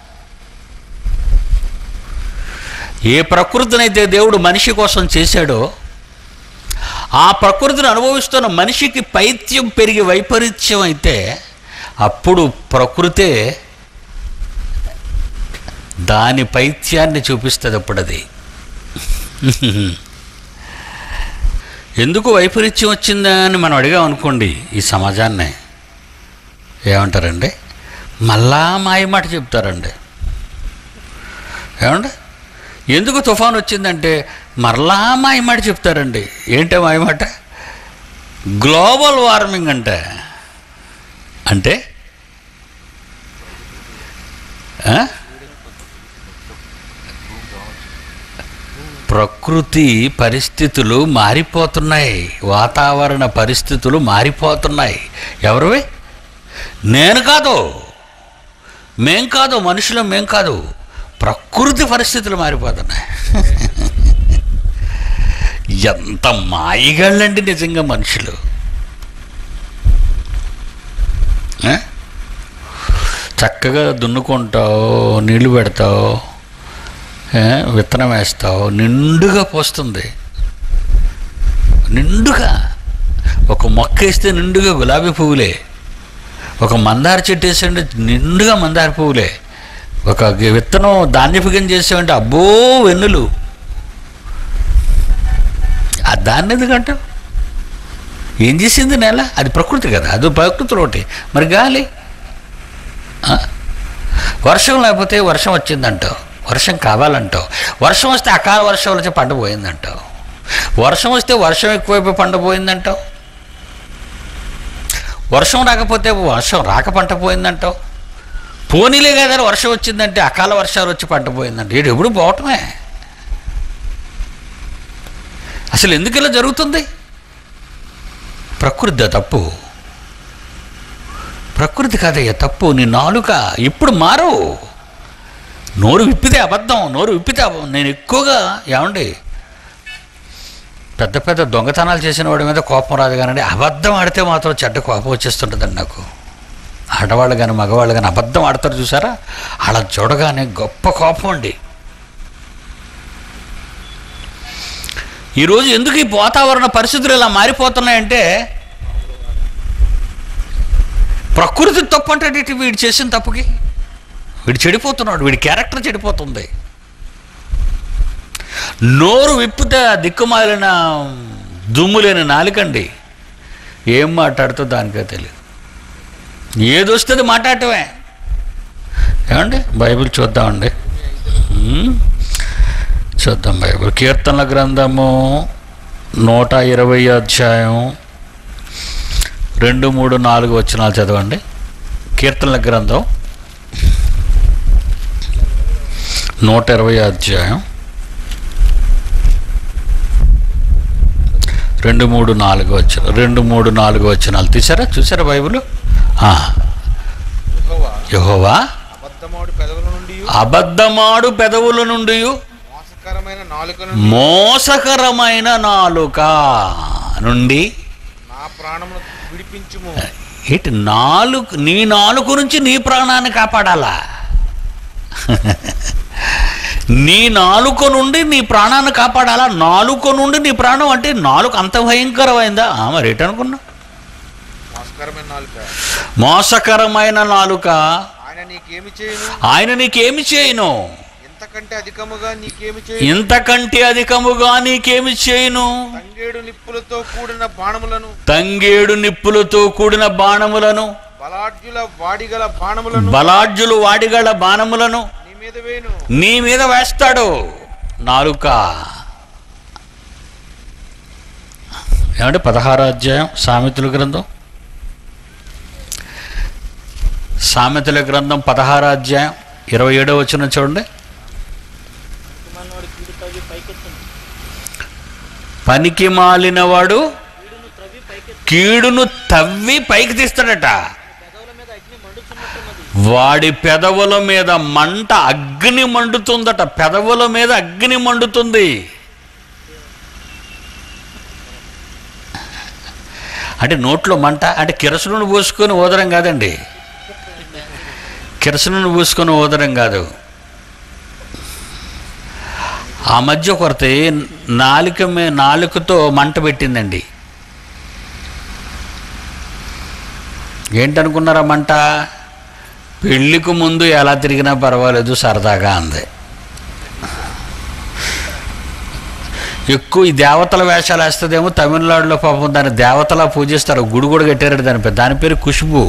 ఏ ప్రకృతినైతే దేవుడు మనిషి కోసం చేశాడో ఆ ప్రకృతిని అనుభవిస్తున్న మనిషికి పైత్యం పెరిగి వైపరీత్యం అయితే అప్పుడు ప్రకృతే దాని పైత్యాన్ని చూపిస్తుంది అప్పుడు అది ఎందుకు వైపరీత్యం వచ్చిందా అని మనం అడిగాం అనుకోండి ఈ సమాజాన్ని ఏమంటారండి మళ్ళా మాయమాట చెప్తారండి ఏమండి ఎందుకు తుఫాన్ వచ్చిందంటే మరలా మాయమాట చెప్తారండి ఏంటే మాయమాట గ్లోబల్ వార్మింగ్ అంటే అంటే ఆ? ప్రకృతి పరిస్థితులు మారిపోతున్నాయి వాతావరణ పరిస్థితులు మారిపోతున్నాయి ఎవరివి నేను కాదు మేం కాదు మనుషులం మేం కాదు ప్రకృతి పరిస్థితులు మారిపోతున్నాయి ఎంత మాయగాళ్ళండి నిజంగా మనుషులు ఆ? చక్కగా దున్నుకుంటావు నీళ్లు పెడతావు ఏ, విత్తనం వేస్తావు నిండుగా పోస్తుంది నిండుగా ఒక మొక్క వేస్తే నిండుగా గులాబీ పువ్వులే ఒక మందార చెట్టు వేసాంటే నిండుగా మందార పువ్వులే ఒక గి- విత్తనం ధాన్యపు గింజ చేసామంటే అబ్బో వెన్నులు ఆ దాన్ని ఎందుకంటావు ఏం చేసింది నేల అది ప్రకృతి కదా అది ప్రకృతిలో ఒకటి మరి గాలి ఆ? వర్షం లేకపోతే వర్షం వచ్చిందంటావు వర్షం కావాలంటావు వర్షం వస్తే అకాల వర్షం వచ్చి పంట పోయిందంటావు వర్షం వస్తే వర్షం ఎక్కువైపోయి పంట పోయిందంటావు వర్షం రాకపోతే వర్షం రాక పంట పోయిందంటావు పోనీలే కదా వర్షం వచ్చిందంటే అకాల వర్షాలు వచ్చి పంట పోయిందంటే ఇటు ఎప్పుడు పోవటమే అసలు ఎందుకు ఇలా జరుగుతుంది ప్రకృతి తప్పు ప్రకృతి కాదయ్యా తప్పు నీ నాలుక ఇప్పుడు మారు నోరు విప్పితే అబద్ధం నోరు విప్పితే అబ- నేను ఎక్కువగా ఏమండి పెద్ద పెద్ద దొంగతనాలు చేసిన వాడి మీద కోపం రాదు కానీ అబద్ధం ఆడితే మాత్రం చెడ్డ కోపం వచ్చేస్తుంటుందండి నాకు ఆడవాళ్ళు కానీ మగవాళ్ళు కానీ అబద్ధం ఆడతారు చూసారా అలా చూడగానే గొప్ప కోపం అండి ఈరోజు ఎందుకు ఈ వాతావరణ పరిస్థితులు ఇలా మారిపోతున్నాయంటే ప్రకృతి తప్పు అంటే ఏంటి? వీడు చేసిన తప్పుకి వీడు చెడిపోతున్నాడు వీడి క్యారెక్టర్ చెడిపోతుంది నోరు విప్పితే ఆ దిక్కుమాలిన దుమ్ము లేని నాలుకండి ఏం మాట్లాడుతో దానికే తెలియదు ఏది వస్తుంది మాట్లాడటమే ఏమండి బైబిల్ చూద్దామండి ఉమ్. చూద్దాం బైబిల్ కీర్తనల గ్రంథము నూట ఇరవై అధ్యాయం రెండు మూడు నాలుగు వచనాలు చదవండి కీర్తనల గ్రంథం నూట ఇరవై అధ్యాయం రెండు మూడు నాలుగు వచ్చిన రెండు మూడు నాలుగు వచనాలు తీసారా చూసారా బైబిల్ ఆ, యెహోవా యెహోవా అబద్ధమాడు పెదవుల నుండి అబద్ధమాడు పెదవుల నుండి మోసకరమైన నాలుక నుండి మోసకరమైన నాలుక నుండి నా ప్రాణమును విడిపించుము ఏంటి నాలుగు నీ నాలుగు నుంచి నీ ప్రాణాన్ని కాపాడాలా నీ నాలుక నుండి నీ ప్రాణాన్ని కాపాడాలా నాలుక నుండి నీ ప్రాణం అంటే నాలుక అంత భయంకరమైందా ఆ, మరి ఏంటనుకున్నా మోసకరమైన నాలుక మోసకరమైన నాలుక ఆయన నీకేమి చేయను ఆయన నీకేమి చేయను ఎంతకంటే అధికముగా నీకేమి చేయను ఇంతకంటే అధికముగా నీకేమి చేయను తంగేడు నిప్పులతో కూడిన బాణములను తంగేడు నిప్పులతో కూడిన బాణములను బలాఢ్యుల వాడిగల బాణములను బలాఢ్యులు వాడిగల బాణములను నీ మీద వేను నీ మీద వేస్తాడు నాలుక ఏమంటే పదహారో అధ్యాయం సామెతల గ్రంథం సామెతల గ్రంథం పదహారో అధ్యాయం ఇరవై ఏడో వచ్చిన చూడండి మనవాడు కీడు తవ్వి పైకెత్తును పనికి మాలినవాడు కీడును త్రవ్వి పైకెత్తు కీడును తవ్వి పైకి తీస్తాడట పెదవుల మీద అగ్ని మండుచున్నట్టున్నది వాడి పెదవుల మీద మంట అగ్ని మండుతుందట పెదవుల మీద అగ్ని మండుతుంది అంటే నోట్లో మంట అంటే కిరసనుని పోసుకొని ఓదరం కాదండి కిరసనుని పూసుకొని ఓదరం కాదు ఆ మధ్య ఒకరితే నాలుక మే నాలుకతో మంట పెట్టిందండి ఏంటనుకున్నారా మంట పెళ్ళికి ముందు ఎలా తిరిగినా పర్వాలేదు సరదాగా అంది ఎక్కువ ఈ దేవతల వేషాలు వేస్తుందేమో తమిళనాడులో పాపం దాన్ని దేవతలా పూజిస్తారు గుడి కూడా కట్టారు దాని పేరు దాని పేరు ఖుష్బు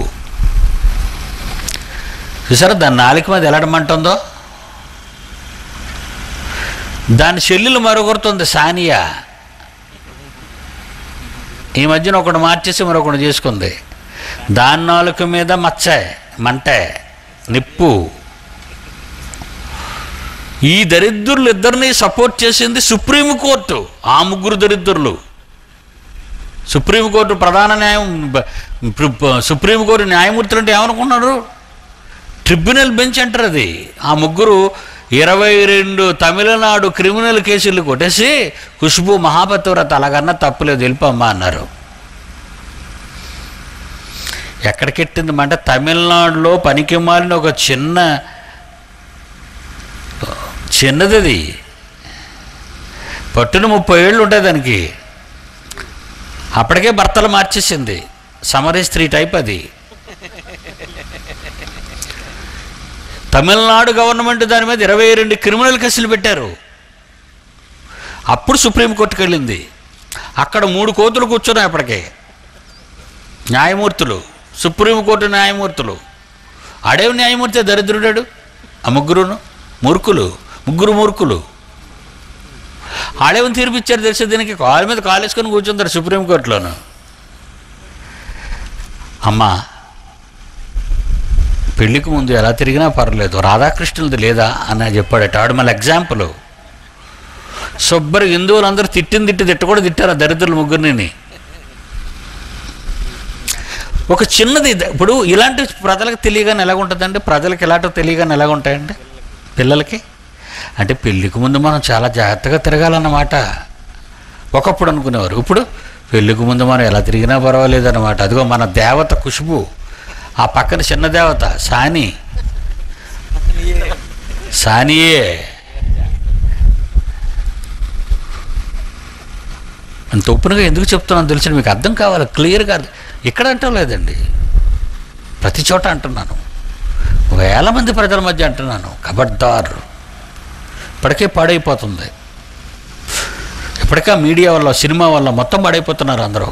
చూసారా దాని నాలుక మీద ఎలాడమంటుందో దాని చెల్లెలు మరొకరుతుంది సానియా ఈ మధ్యన ఒకడు మార్చేసి మరొకడు చేసుకుంది దాని నాలుక మీద మచ్చ మంటే నిప్పు ఈ దరిద్రులు ఇద్దరిని సపోర్ట్ చేసింది సుప్రీంకోర్టు ఆ ముగ్గురు దరిద్రులు సుప్రీంకోర్టు ప్రధాన న్యాయం బ- ప్ర- ప- సుప్రీంకోర్టు న్యాయమూర్తులు అంటే ఏమనుకున్నారు ట్రిబ్యునల్ బెంచ్ అంటారు అది ఆ ముగ్గురు ఇరవై రెండు తమిళనాడు క్రిమినల్ కేసులు కొట్టేసి ఖుష్బు మహాపతివ్రత అలాగన్నా తప్పులేదు వెళ్ళిపోమ్మా అన్నారు ఎక్కడికెట్టింది అంటే తమిళనాడులో పనికి మాలిన ఒక చిన్న చిన్నది అది పట్టున ముప్పై ఏళ్ళు ఉంటాయి దానికి అప్పటికే భర్తలు మార్చేసింది సమరీ స్త్రీ టైప్ అది తమిళనాడు గవర్నమెంట్ దాని మీద ఇరవై రెండు క్రిమినల్ కేసులు పెట్టారు అప్పుడు సుప్రీంకోర్టుకి వెళ్ళింది అక్కడ మూడు కోతులు కూర్చున్నాయి అప్పటికే న్యాయమూర్తులు సుప్రీంకోర్టు న్యాయమూర్తులు ఆడేవి న్యాయమూర్తి దరిద్రుడాడు ఆ ముగ్గురును మూర్ఖులు ముగ్గురు మూర్ఖులు ఆడేమని తీర్పిచ్చారు తెలిసే దీనికి కాలు మీద కాలు వేసుకొని కూర్చుంటారు సుప్రీంకోర్టులోను అమ్మా పెళ్లికి ముందు ఎలా తిరిగినా పర్లేదు రాధాకృష్ణులది లేదా అని చెప్పాడట ఆడు మళ్ళీ ఎగ్జాంపుల్ శుభ్ర హిందువులందరూ తిట్టిన తిట్టి తిట్ట కూడా తిట్టారు ఆ దరిద్రులు ముగ్గురిని ఒక చిన్నది ఇది. ఇప్పుడు ఇలాంటి ప్రజలకు తెలియగానే ఎలాగ ఉంటుందండి ప్రజలకు ఇలాంటివి తెలియగానే ఎలాగ ఉంటాయండి పిల్లలకి అంటే పెళ్ళికి ముందు మనం చాలా జాగ్రత్తగా తిరగాలన్నమాట ఒకప్పుడు అనుకునేవారు ఇప్పుడు పెళ్ళికి ముందు మనం ఎలా తిరిగినా పర్వాలేదు అన్నమాట అదిగో మన దేవత ఖుష్బు ఆ పక్కన చిన్న దేవత సాని సానియే అంత ఓపెన్గా ఎందుకు చెప్తున్నాను తెలిసిన మీకు అర్థం కావాలి క్లియర్గా అర్థం- ఇక్కడ అంటాం లేదండి ప్రతి చోట అంటున్నాను వేల మంది ప్రజల మధ్య అంటున్నాను కబడ్దార్ ఇప్పటికే పాడైపోతుంది ఇప్పటికే మీడియా వల్ల సినిమా వల్ల మొత్తం పాడైపోతున్నారు అందరూ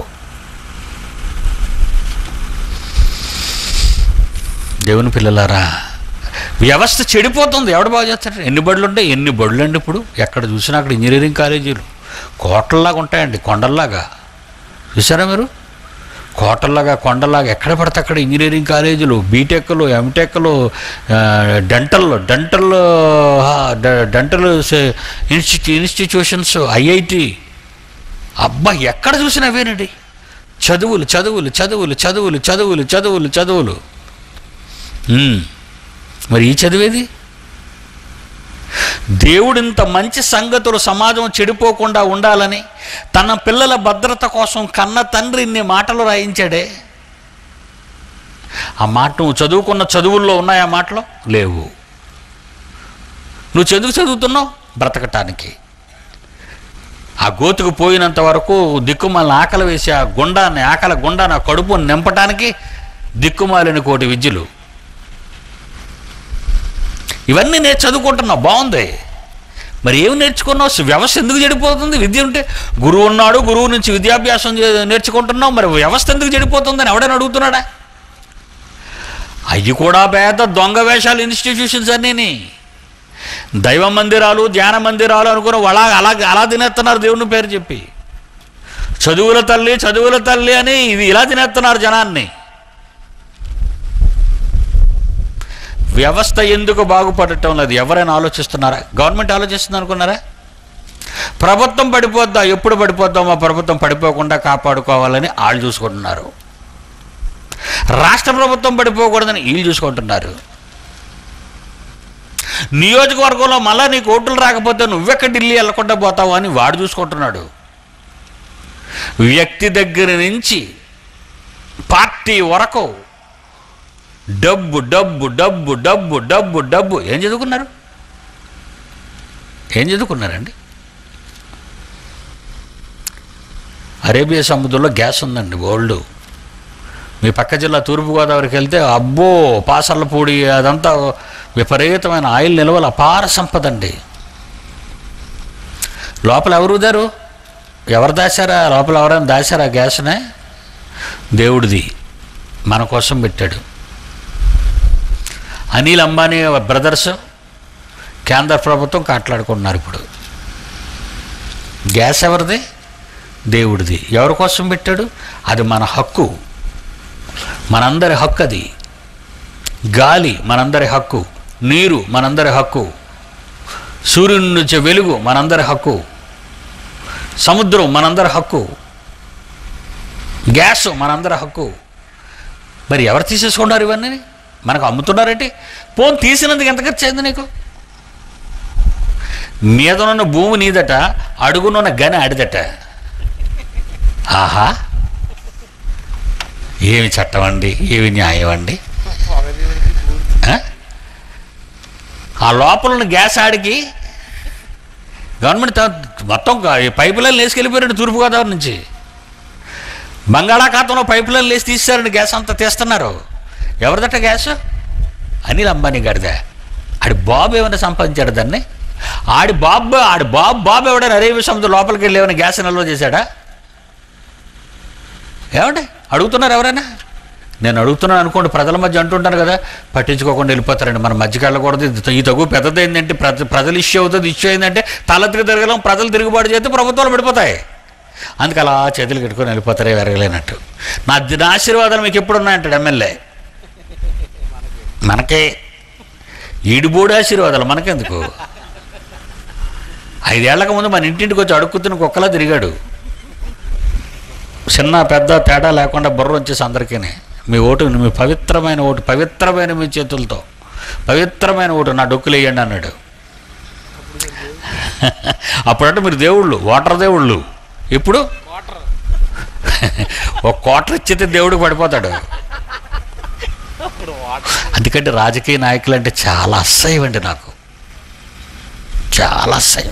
దేవుని పిల్లలారా వ్యవస్థ చెడిపోతుంది ఎవడు బాగు చేస్తాడు ఎన్ని బడులు ఉంటాయి ఎన్ని బడులు అండి ఇప్పుడు ఎక్కడ చూసినా అక్కడ ఇంజనీరింగ్ కాలేజీలు కోటల్లాగా ఉంటాయండి కొండల్లాగా చూసారా మీరు కోటల్లాగా కొండలాగా ఎక్కడ పడితే అక్కడ ఇంజనీరింగ్ కాలేజీలు బీటెక్లు ఎంటెక్లు డెంటల్ డెంటల్ డెంటల్ ఇన్స్టిట్యూ ఇన్స్టిట్యూషన్స్ ఐఐటి అబ్బా ఎక్కడ చూసినా అవేనండి చదువులు చదువులు చదువులు చదువులు చదువులు చదువులు చదువులు ఉమ్. మరి ఈ చదివేది దేవుడు ఇంత మంచి సంగతులు సమాజం చెడిపోకుండా ఉండాలని తన పిల్లల భద్రత కోసం కన్న తండ్రి ఇన్ని మాటలు రాయించాడే ఆ మాట నువ్వు చదువుకున్న చదువుల్లో ఉన్నాయి ఆ మాటలు లేవు నువ్వు చదువు చదువుతున్నావు బ్రతకటానికి ఆ గోతుకు పోయినంత వరకు దిక్కుమాలిన ఆకలి వేసి ఆ గుండాన్ని ఆకలి గుండాన్ని ఆ కడుపుని నింపటానికి దిక్కుమాలిన కోటి విద్యలు ఇవన్నీ నేను చదువుకుంటున్నావు బాగుంది మరి ఏమి నేర్చుకున్నావు అసలు వ్యవస్థ ఎందుకు చెడిపోతుంది విద్య ఉంటే గురువు ఉన్నాడు గురువు నుంచి విద్యాభ్యాసం చే- నేర్చుకుంటున్నావు మరి వ్యవస్థ ఎందుకు చెడిపోతుందని ఎవడైనా అడుగుతున్నాడా అవి కూడా పేద దొంగ వేషాలు ఇన్స్టిట్యూషన్స్ అన్నీ దైవ మందిరాలు ధ్యాన మందిరాలు అనుకుని అలా అలా అలా తినేస్తున్నారు దేవుని పేరు చెప్పి చదువుల తల్లి చదువుల తల్లి అని ఇది ఇలా తినేస్తున్నారు జనాన్ని వ్యవస్థ ఎందుకు బాగుపడటం లేదు ఎవరైనా ఆలోచిస్తున్నారా గవర్నమెంట్ ఆలోచిస్తుంది అనుకున్నారా ప్రభుత్వం పడిపోద్దా ఎప్పుడు పడిపోద్దాం మా ప్రభుత్వం పడిపోకుండా కాపాడుకోవాలని వాళ్ళు చూసుకుంటున్నారు రాష్ట్ర ప్రభుత్వం పడిపోకూడదని వీళ్ళు చూసుకుంటున్నారు నియోజకవర్గంలో మళ్ళా నీకు ఓట్లు రాకపోతే నువ్వెక్కడ ఢిల్లీ వెళ్ళకుండా పోతావు అని వాడు చూసుకుంటున్నాడు వ్యక్తి దగ్గర నుంచి పార్టీ వరకు డబ్బు డబ్బు డబ్బు డబ్బు డబ్బు డబ్బు ఏం చదువుకున్నారు ఏం చదువుకున్నారండి అరేబియా సముద్రంలో గ్యాస్ ఉందండి ఓల్డ్ మీ పక్క జిల్లా తూర్పుగోదావరికి వెళ్తే అబ్బో పాసర్లపూడి అదంతా విపరీతమైన ఆయిల్ నిల్వలు అపార సంపద అండి లోపల ఎవరు దారు ఎవరు దాచారా లోపల ఎవరైనా దాచారా గ్యాస్నే దేవుడిది మన కోసం పెట్టాడు అనిల్ అంబానీ బ్రదర్స్ కేంద్ర ప్రభుత్వం కాట్లాడుకుంటున్నారు ఇప్పుడు గ్యాస్ ఎవరిది దేవుడిది ఎవరి కోసం పెట్టాడు అది మన హక్కు మనందరి హక్కు అది గాలి మనందరి హక్కు నీరు మనందరి హక్కు సూర్యుని నుంచి వెలుగు మనందరి హక్కు సముద్రం మనందరి హక్కు గ్యాస్ మనందరి హక్కు మరి ఎవరు తీసేసుకున్నారు ఇవన్నీ మనకు అమ్ముతున్నారంటే పోన్ తీసినందుకు ఎంత ఖర్చు అయింది నీకు మీదనున్న భూమి నీదట అడుగునున్న గని ఆడిదట ఆహా ఏమి చట్టం అండి ఏమి న్యాయం అండి ఆ? ఆ లోపల ఉన్న గ్యాస్ ఆడికి గవర్నమెంట్ త- మొత్తం గా- ఈ పైపు లైన్ వేసుకెళ్ళిపోయాడు తూర్పుగోదావరి నుంచి బంగాళాఖాతంలో పైప్ లైన్ లేసి తీస్తారండి గ్యాస్ అంతా తీస్తున్నారు ఎవరిదట గ్యాస్ అనిల్ అంబానీ గారిదే ఆడి బాబు ఏమైనా సంపాదించాడు దాన్ని ఆడి బాబు ఆడి బాబు బాబు ఎవడైనా అరేబియా సముద్రం లోపలికి వెళ్ళి ఏమైనా గ్యాస్ నిల్వ చేశాడా ఏమండి అడుగుతున్నారు ఎవరైనా నేను అడుగుతున్నాను అనుకోండి ప్రజల మధ్య అంటుంటాను కదా పట్టించుకోకుండా వెళ్ళిపోతారండి మన మధ్యకి వెళ్ళకూడదు ఇది- ఈ తగు పెద్దది ఏంటంటే ప్రజ ప్రజలు ఇష్యూ అవుతుంది ఇష్యూ అయిందంటే తల తిరిగి తిరగలం ప్రజలు తిరుగుబాటు చేస్తే ప్రభుత్వాలు పడిపోతాయి అందుకే అలా చేతులు కట్టుకొని వెళ్ళిపోతారే వెరగలేనట్టు నా నా ఆశీర్వాదాలు మీకు ఎప్పుడు ఉన్నాయంటాడు ఎమ్మెల్యే మనకే ఈడిబోడి ఆశీర్వాదాలు మనకెందుకు ఐదేళ్లకు ముందు మన ఇంటింటికి వచ్చి అడుక్కుతున్న కుక్కలా తిరిగాడు చిన్న పెద్ద తేడా లేకుండా బుర్ర వచ్చేసి అందరికీ మీ ఓటు మీ పవిత్రమైన ఓటు పవిత్రమైన మీ చేతులతో పవిత్రమైన ఓటు నా డొక్కులు వేయండి అన్నాడు అప్పుడంటే మీరు దేవుళ్ళు వాటర్ దేవుళ్ళు ఇప్పుడు వాటర్ ఒక కోటర్ ఇచ్చితే దేవుడికి పడిపోతాడు అప్పుడు వాటర్ అందుకంటే రాజకీయ నాయకులు అంటే చాలా అసహ్యం అండి నాకు చాలా అసహ్యం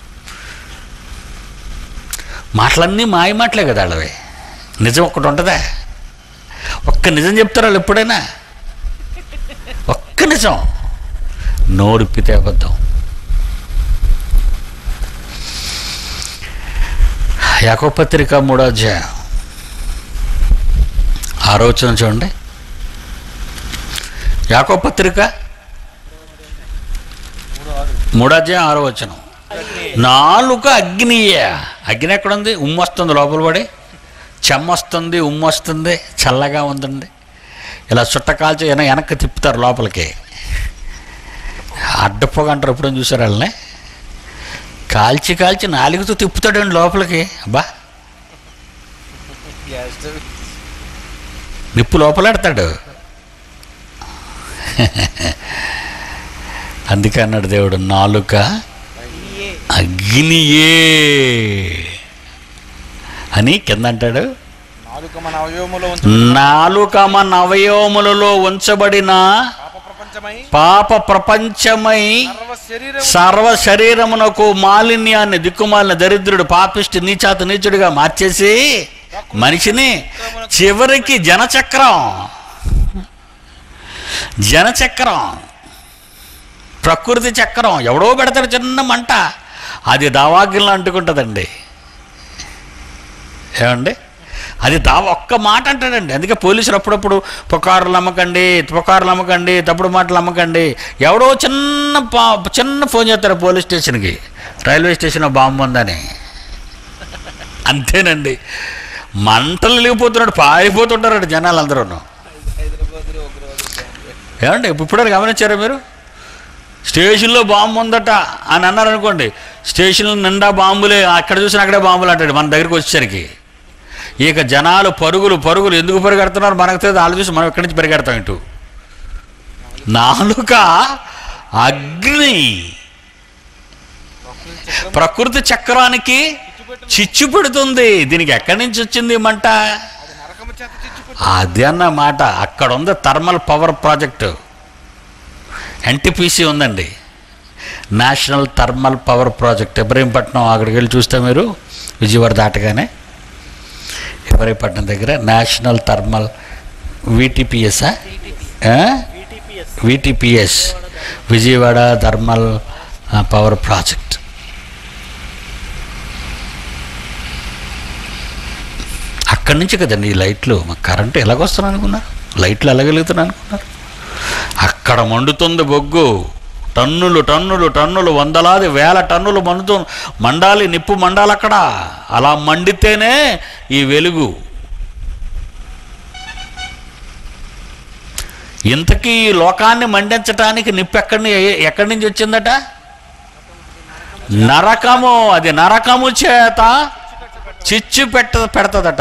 మాటలన్నీ మాయ మాటలే కదా వాళ్ళవి నిజం ఒక్కటి ఉంటుందా ఒక్క నిజం చెప్తారు వాళ్ళు ఎప్పుడైనా ఒక్క నిజం నోరిప్పితే అబద్ధం యాకో పత్రిక మూడో అధ్యాయం ఆలోచన చూడండి యాకో పత్రిక మూడో అధ్యాయం ఆరో వచనం నాలుక అగ్నియే అగ్ని ఎక్కడుంది ఉమ్ము వస్తుంది లోపల పడి చెమ్మ వస్తుంది ఉమ్ము వస్తుంది చల్లగా ఉందండి ఇలా చుట్ట కాల్చి వెన వెనక్కి తిప్పుతారు లోపలికి అడ్డపోగ అంటారు ఎప్పుడైనా చూసారు వాళ్ళని కాల్చి కాల్చి నాలుగుతో తిప్పుతాడండి లోపలికి అబ్బా గ్యాస్ స్టవ్ నిప్పు లోపలెడతాడు అందుకే అన్నాడు దేవుడు నాలుక అగ్నియే అగ్నియే అని కింద అంటాడు నాలుక మన అవయవములో ఉంచు నాలుక మన అవయవములలో ఉంచబడిన పాప ప్రపంచమై పాప ప్రపంచమై సర్వ శరీరం సర్వ శరీరమునకు మాలిన్యాన్ని దిక్కుమాలిన దరిద్రుడు పాపిష్టి నీచాత నీచుడిగా మార్చేసి మనిషిని చివరికి జనచక్రం జనచక్రం ప్రకృతి చక్రం ఎవడో పెడతాడు చిన్న మంట అది దావాగ్యంలో అంటుకుంటుందండి ఏమండి అది దా ఒక్క మాట అంటాడండి అందుకే పోలీసులు అప్పుడప్పుడు పుకారులు నమ్మకండి పుకారులు నమ్మకండి తప్పుడు మాటలు నమ్మకండి ఎవడో చిన్న పా చిన్న ఫోన్ చేస్తారు పోలీస్ స్టేషన్కి రైల్వే స్టేషన్ బాంబు ఉందని అంతేనండి మంటలు లేకపోతున్నాడు పారిపోతుంటారు జనాలు అందరూ హైదరాబాద్లో ఒక రోజు ఏమండి ఇప్పుడే గమనించారా మీరు స్టేషన్లో బాంబు ఉందట అని అన్నారు అనుకోండి స్టేషన్లో నిండా బాంబులే అక్కడ చూసిన అక్కడే బాంబులు అంటాడు మన దగ్గరికి వచ్చేసరికి ఇక జనాలు పరుగులు పరుగులు ఎందుకు పరిగెడుతున్నారు మనకు తెలియదు వాళ్ళు చూసి మనం ఎక్కడి నుంచి పరిగెడతాం ఇటు నాలుక అగ్ని ప్రకృతి చక్రానికి చిచ్చు పెడుతుంది దీనికి ఎక్కడి నుంచి వచ్చింది ఈ మంట అది నరకము చేత చిచ్చుపెట్టు అది అన్నమాట అక్కడ ఉంది థర్మల్ పవర్ ప్రాజెక్టు ఎన్టీపీసీ ఉందండి national thermal power project Ibrahimpatnam అక్కడికి వెళ్ళి చూస్తే మీరు విజయవాడ దాటగానే ఇబ్రహీంపట్నం దగ్గర నేషనల్ థర్మల్ విటిపిఎస్ఆ విటిపిఎస్ విటిపిఎస్ విజయవాడ థర్మల్ ఆ, పవర్ ప్రాజెక్ట్ అక్కడి నుంచి కదండి ఈ లైట్లు మాకు కరెంటు ఎలాగొస్తున్నాను అనుకున్నారు లైట్లు ఎలాగలుగుతున్నాను అనుకున్నారు అక్కడ మండుతుంది బొగ్గు టన్నులు టన్నులు టన్నులు వందలాది వేల టన్నులు మండుతూ మండాలి నిప్పు మండాలి అక్కడ అలా మండితేనే ఈ వెలుగు ఇంతకీ ఈ లోకాన్ని మండించటానికి నిప్పు ఎక్కడి ని- ఎక్కడి నుంచి వచ్చిందట నరకము అది నరకము చేత చిచ్చు పెట్ట పెడతదట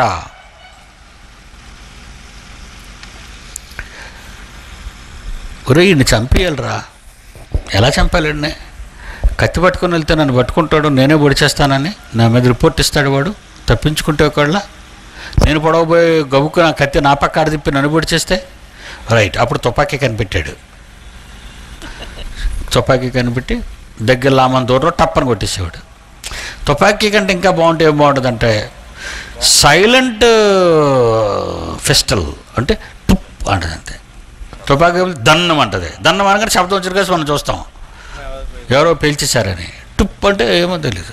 ఒరే ఈయన్ని చంపేయాలిరా ఎలా చంపాలండి కత్తి పట్టుకొని వెళ్తే నన్ను పట్టుకుంటాడు నేనే పొడిచేస్తానని నా మీద రిపోర్ట్ ఇస్తాడు వాడు తప్పించుకుంటే ఒకళ్ళ నేను పొడవబోయే గబుకు నా కత్తి నా పక్క ఆడ తిప్పి నన్ను పొడిచేస్తే రైట్ అప్పుడు తుపాకీ కనిపెట్టాడు తుపాకీ కనిపెట్టి దగ్గర లామని దూరంలో టప్పని కొట్టేసేవాడు తుపాకీ కంటే ఇంకా బాగుంటే ఏం బాగుంటుందంటే సైలెంట్ ఫెస్టల్ అంటే టుప్ అంటది అంతే తుపాకీ దన్నం అంటది దన్నం అనగానే శబ్దం వచ్చిన కేసు మనం చూస్తాం ఎవరో పేల్చేశారని టుప్ అంటే ఏమో తెలీదు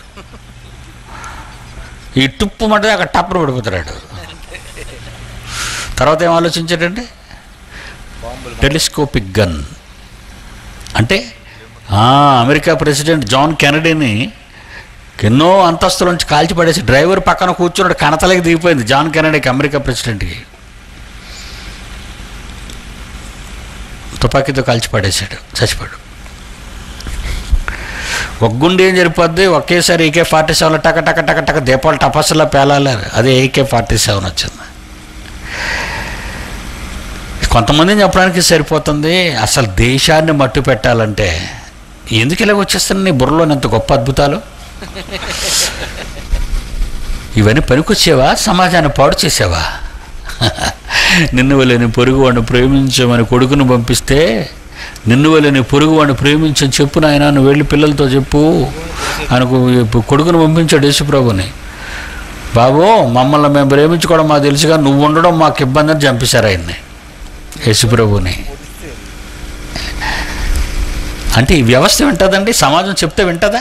ఈ టుప్పు అంటే అక్కడ టప్పర్ పడిపోతాడు తర్వాత ఏం ఆలోచించాడండి బాంబులు టెలిస్కోపిక్ గన్ అంటే ఆ, అమెరికా ప్రెసిడెంట్ జాన్ కెనడీని ఎన్నో అంతస్తుల నుంచి కాల్చి పడేసి డ్రైవర్ పక్కన కూర్చున్నాడు కనతలకి దిగిపోయింది జాన్ కెనడీకి అమెరికా ప్రెసిడెంట్కి తుపాకీతో కాల్చి పడేశాడు చచ్చిపోయాడు ఒక గుండె ఏం సరిపోద్ది ఒకేసారి ఏకే ఫార్టీ సెవెన్ టక టక టక టక దీపాలు టపాసులా పేలాలి అదే ఏకే ఫార్టీ సెవెన్ వచ్చింది కొంతమందిని చెప్పడానికి సరిపోతుంది అసలు దేశాన్ని మట్టు పెట్టాలంటే ఎందుకు ఇలాగ వచ్చేస్తున్నాయి నీ బుర్రలో ఎంత గొప్ప అద్భుతాలు ఇవన్నీ పనికొచ్చేవా సమాజాన్ని పాడు చేసావా నిన్ను వల్లని పొరుగు వాడిని ప్రేమించమని కొడుకును పంపిస్తే నిన్ను వల్లని పొరుగు వాడిని ప్రేమించని చెప్పు నాయన నువ్వు వెళ్ళి పిల్లలతో చెప్పు అనుకు కొడుకును పంపించాడు యేసుప్రభుని బాబు మమ్మల్ని మేము ప్రేమించుకోవడం మాకు తెలుసుగా నువ్వు ఉండడం మాకు ఇబ్బంది అని చంపేశారు ఆయన్ని యేసుప్రభుని అంటే ఈ వ్యవస్థ వింటదండి సమాజం చెప్తే వింటదా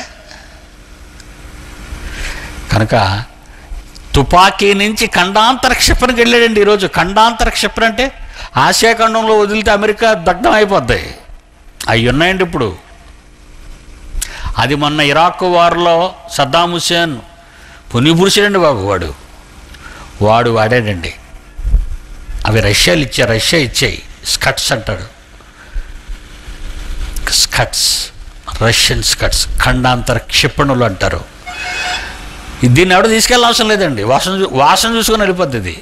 కనుక తుపాకీ నుంచి ఖండాంతర క్షిపణికి వెళ్ళాడండి ఈరోజు ఖండాంతర క్షిపణి అంటే ఆసియా ఖండంలో వదిలితే అమెరికా దగ్ధం అయిపోద్ది అవి ఉన్నాయండి ఇప్పుడు అది మొన్న ఇరాక్ వార్లో సద్దాం హుసేన్ పునిపురుషుడండి బాబు వాడు వాడు వాడాడండి అవి రష్యాలు ఇచ్చాయి రష్యా ఇచ్చాయి స్కట్స్ అంటాడు స్కట్స్ రష్యన్ స్కట్స్ ఖండాంతర క్షిపణులు అంటారు దీన్ని ఎవడు తీసుకెళ్ళ అవసరం లేదండి వాసన చూ- వాసన చూసుకొని వెళ్ళిపోద్ది ఇది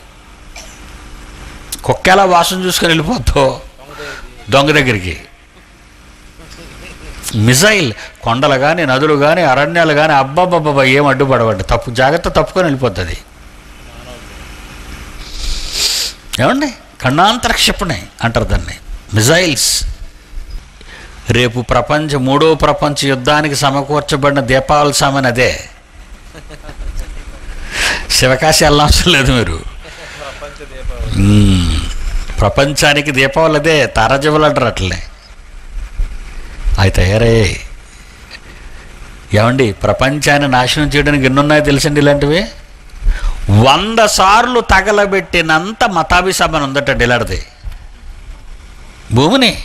కుక్క ఎలా వాసన చూసుకొని వెళ్ళిపోద్దో దొంగ దగ్గరికి మిజైల్ కొండలు కానీ నదులు కానీ అరణ్యాలు కానీ అబ్బాబ్బాబ్బా ఏం అడ్డుపడవండి తప్పు జాగ్రత్త తప్పుకొని వెళ్ళిపోతుంది ఏమండి ఖండాంతర క్షిపణి అంటారు దాన్ని మిజైల్స్ రేపు ప్రపంచ మూడో ప్రపంచ యుద్ధానికి సమకూర్చబడిన దీపావళి సామాన్ అదే శివకాశి వెళ్ళవసరం లేదు మీరు ప్రపంచ దీపావళి మ్మ్. ప్రపంచానికి దీపావళి అదే తారాజీవులు అంటారు అట్లనే అవి తయారయ్యాయి ఏమండి ప్రపంచాన్ని నాశనం చేయడానికి ఎన్ని ఉన్నాయో తెలుసండి ఇలాంటివి వంద సార్లు తగలబెట్టినంత మతాభిసభను ఉందటండి ఇలాంటిది భూమిని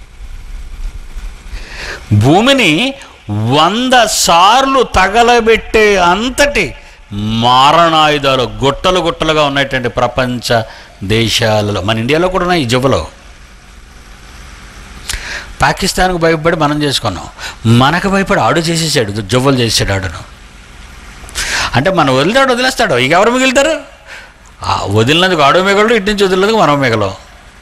భూమిని వంద సార్లు తగలబెట్టే అంతటి మారణాయుధాలు గుట్టలు గుట్టలుగా ఉన్నటువంటి ప్రపంచ దేశాలలో మన ఇండియాలో కూడా ఉన్నాయి ఈ జబ్బులో పాకిస్తాన్కు భయపడి మనం చేసుకున్నాం మనకు భయపడి ఆడు చేసేసాడు జవ్వలు చేసాడు ఆడును అంటే మనం వదిలితాడు వదిలేస్తాడు ఇక ఎవరు మిగులుతారు ఆ వదిలినందుకు ఆడు మిగలడు ఇటు నుంచి వదిలినందుకు మనం మిగలం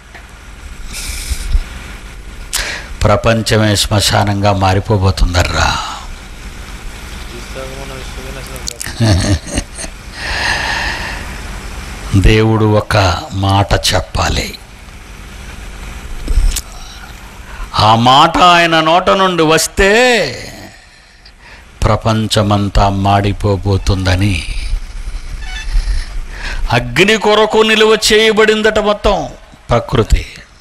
ప్రపంచమే శ్మశానంగా మారిపోబోతుందర్రా విశ్వగమన విశ్వవినాశనం దేవుడు ఒక మాట చెప్పాలి ఆ మాట ఆయన నోట నుండి వస్తే ప్రపంచమంతా మాడిపోబోతుందని అగ్ని కొరకు నిలువ చేయబడిందట మొత్తం ప్రకృతి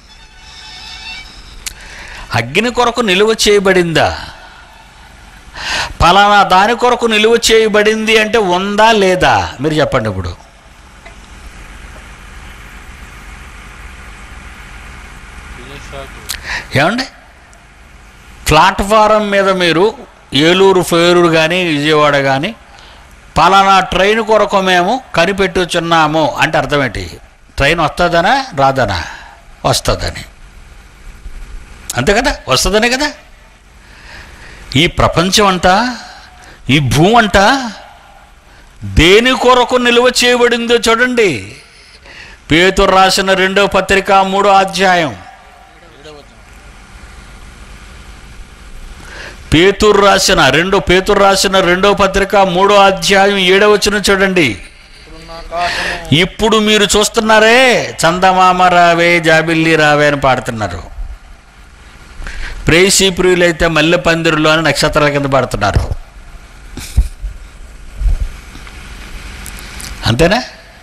అగ్ని కొరకు నిలువ చేయబడిందా పలానా దాని కొరకు నిలువ చేయబడింది అంటే ఉందా లేదా మీరు చెప్పండి ఇప్పుడు ఏమండి ప్లాట్ఫారం మీద మీరు ఏలూరు ఫేరూరు కానీ విజయవాడ కానీ పలానా ట్రైన్ కొరకు మేము కనిపెట్టుచున్నాము అంటే అర్థం ఏంటి ట్రైన్ వస్తుందనా రాదనా వస్తుందని అంతే కదా వస్తుందనే కదా ఈ ప్రపంచం అంతా ఈ భూమి అంతా దేని కొరకు నిలువ చేయబడిందో చూడండి పేతురు రాసిన రెండో పత్రిక మూడో అధ్యాయం పేతురు రాసిన రెండో పేతురు రాసిన రెండో పత్రిక మూడో అధ్యాయం ఏడవ వచ్చిన చూడండి ఇప్పుడున్న ఆకాశము ఇప్పుడు మీరు చూస్తున్నారే చందమామ రావే జాబిల్లి రావే అని పాడుతున్నారు ప్రేసి ప్రియులైతే మల్లె పందిరులు అని నక్షత్రాల కింద పాడుతున్నారు అంతేనా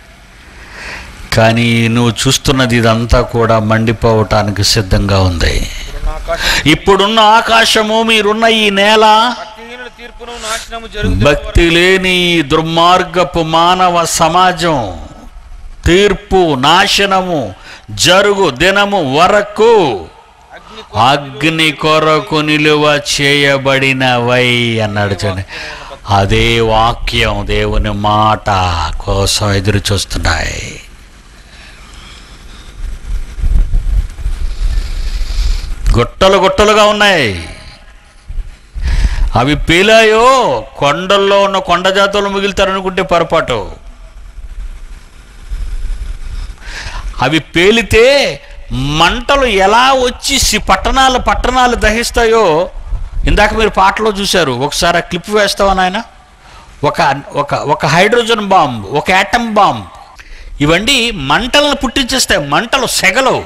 కానీ నువ్వు చూస్తున్నది ఇదంతా కూడా మండిపోవటానికి సిద్ధంగా ఉంది ఇప్పుడున్న ఆకాశం ఇప్పుడున్న ఆకాశము మీరున్న ఈ నేల భక్తిహీనుల తీర్పును నాశనము జరుగుతుంది భక్తి లేని ఈ దుర్మార్గపు మానవ సమాజం తీర్పు నాశనము జరుగు దినము వరకు అగ్ని అగ్ని కొరకు నిలువ చేయబడినవై అన్నాడు చూడండి అదే వాక్యం దేవుని మాట కోసం ఎదురు చూస్తున్నాయి గుట్టలు గుట్టలుగా ఉన్నాయి అవి పేలాయో కొండల్లో ఉన్న కొండ జాతులు మిగులుతారనుకుంటే పొరపాటు అవి పేలితే మంటలు ఎలా వచ్చి సి- పట్టణాలు పట్టణాలు దహిస్తాయో ఇందాక మీరు పాటలో చూశారు ఒకసారి ఆ క్లిప్ వేస్తావా నాయన ఒక ఒక ఒక హైడ్రోజన్ బాంబ్ ఒక యాటమ్ బాంబ్ ఇవన్నీ మంటలను పుట్టించేస్తాయి మంటలు సెగలు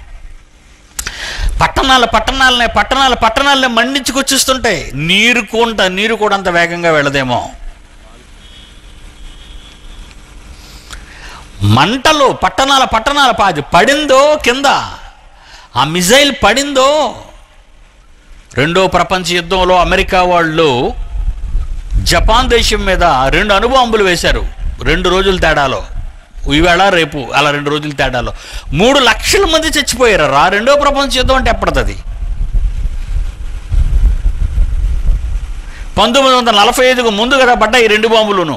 పట్టణాల పట్టణాలనే పట్టణాల పట్టణాలనే మండించుకొచ్చేస్తుంటాయి నీరు కొంత నీరు కూడా అంత వేగంగా వెళ్ళదేమో మంటలు పట్టణాల పట్టణాల పాది పడిందో కింద ఆ మిజైల్ పడిందో రెండో ప్రపంచ యుద్ధంలో అమెరికా వాళ్ళు జపాన్ దేశం మీద రెండు అణుబాంబులు వేశారు రెండు రోజుల తేడాలో ఈవేళ రేపు అలా రెండు రోజుల తేడాలో మూడు లక్షల మంది చచ్చిపోయారు రా రెండో ప్రపంచ యుద్ధం అంటే ఎప్పటిది పంతొమ్మిది వందల నలభై ఐదుకు ముందు కదా పడ్డాయి ఈ రెండు బాంబులును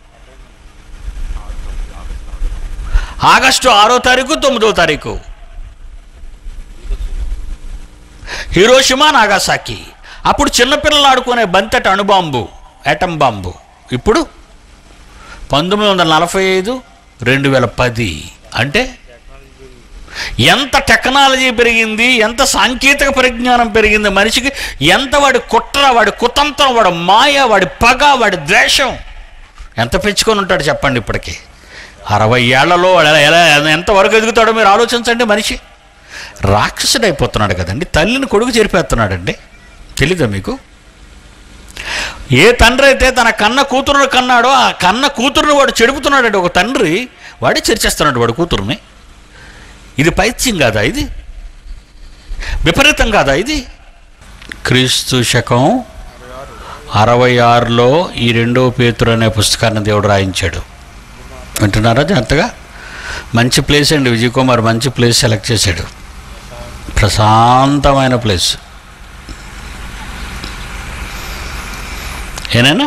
ఆగస్టు ఆరో తారీఖు తొమ్మిదో తారీఖు హిరోషిమా నాగాసాకి అప్పుడు చిన్నపిల్లలు ఆడుకునే బంతట అణుబాంబు యాటం బాంబు ఇప్పుడు పంతొమ్మిది వందల నలభై ఐదు రెండు వేల పది అంటే ఎంత టెక్నాలజీ పెరిగింది ఎంత సాంకేతిక పరిజ్ఞానం పెరిగింది మనిషికి ఎంత వాడి కుట్ర వాడి కుతంత్రం వాడి మాయ వాడి పగ వాడి ద్వేషం ఎంత పెంచుకొని ఉంటాడు చెప్పండి ఇప్పటికి అరవై ఏళ్లలో వాడు ఎలా ఎలా ఎంతవరకు ఎదుగుతాడో మీరు ఆలోచించండి మనిషి రాక్షసుడు అయిపోతున్నాడు కదండి తల్లిని కొడుకు చెరిపేస్తున్నాడండి తెలీదా మీకు ఏ తండ్రి అయితే తన కన్న కూతురును కన్నాడో ఆ కన్న కూతురుని వాడు చెడుపుతున్నాడండి ఒక తండ్రి వాడే చర్చేస్తున్నాడు వాడు కూతురుని ఇది పైత్యం కాదా ఇది విపరీతం కాదా ఇది క్రీస్తు శకం అరవై ఆరులో ఈ రెండో పేతురు అనే పుస్తకాన్ని దేవుడు రాయించాడు వింటున్నారా జాగ్రత్తగా మంచి ప్లేస్ అండి విజయ్ కుమార్ మంచి ప్లేస్ సెలెక్ట్ చేశాడు ప్రశాంతమైన ప్లేస్ ఏనైనా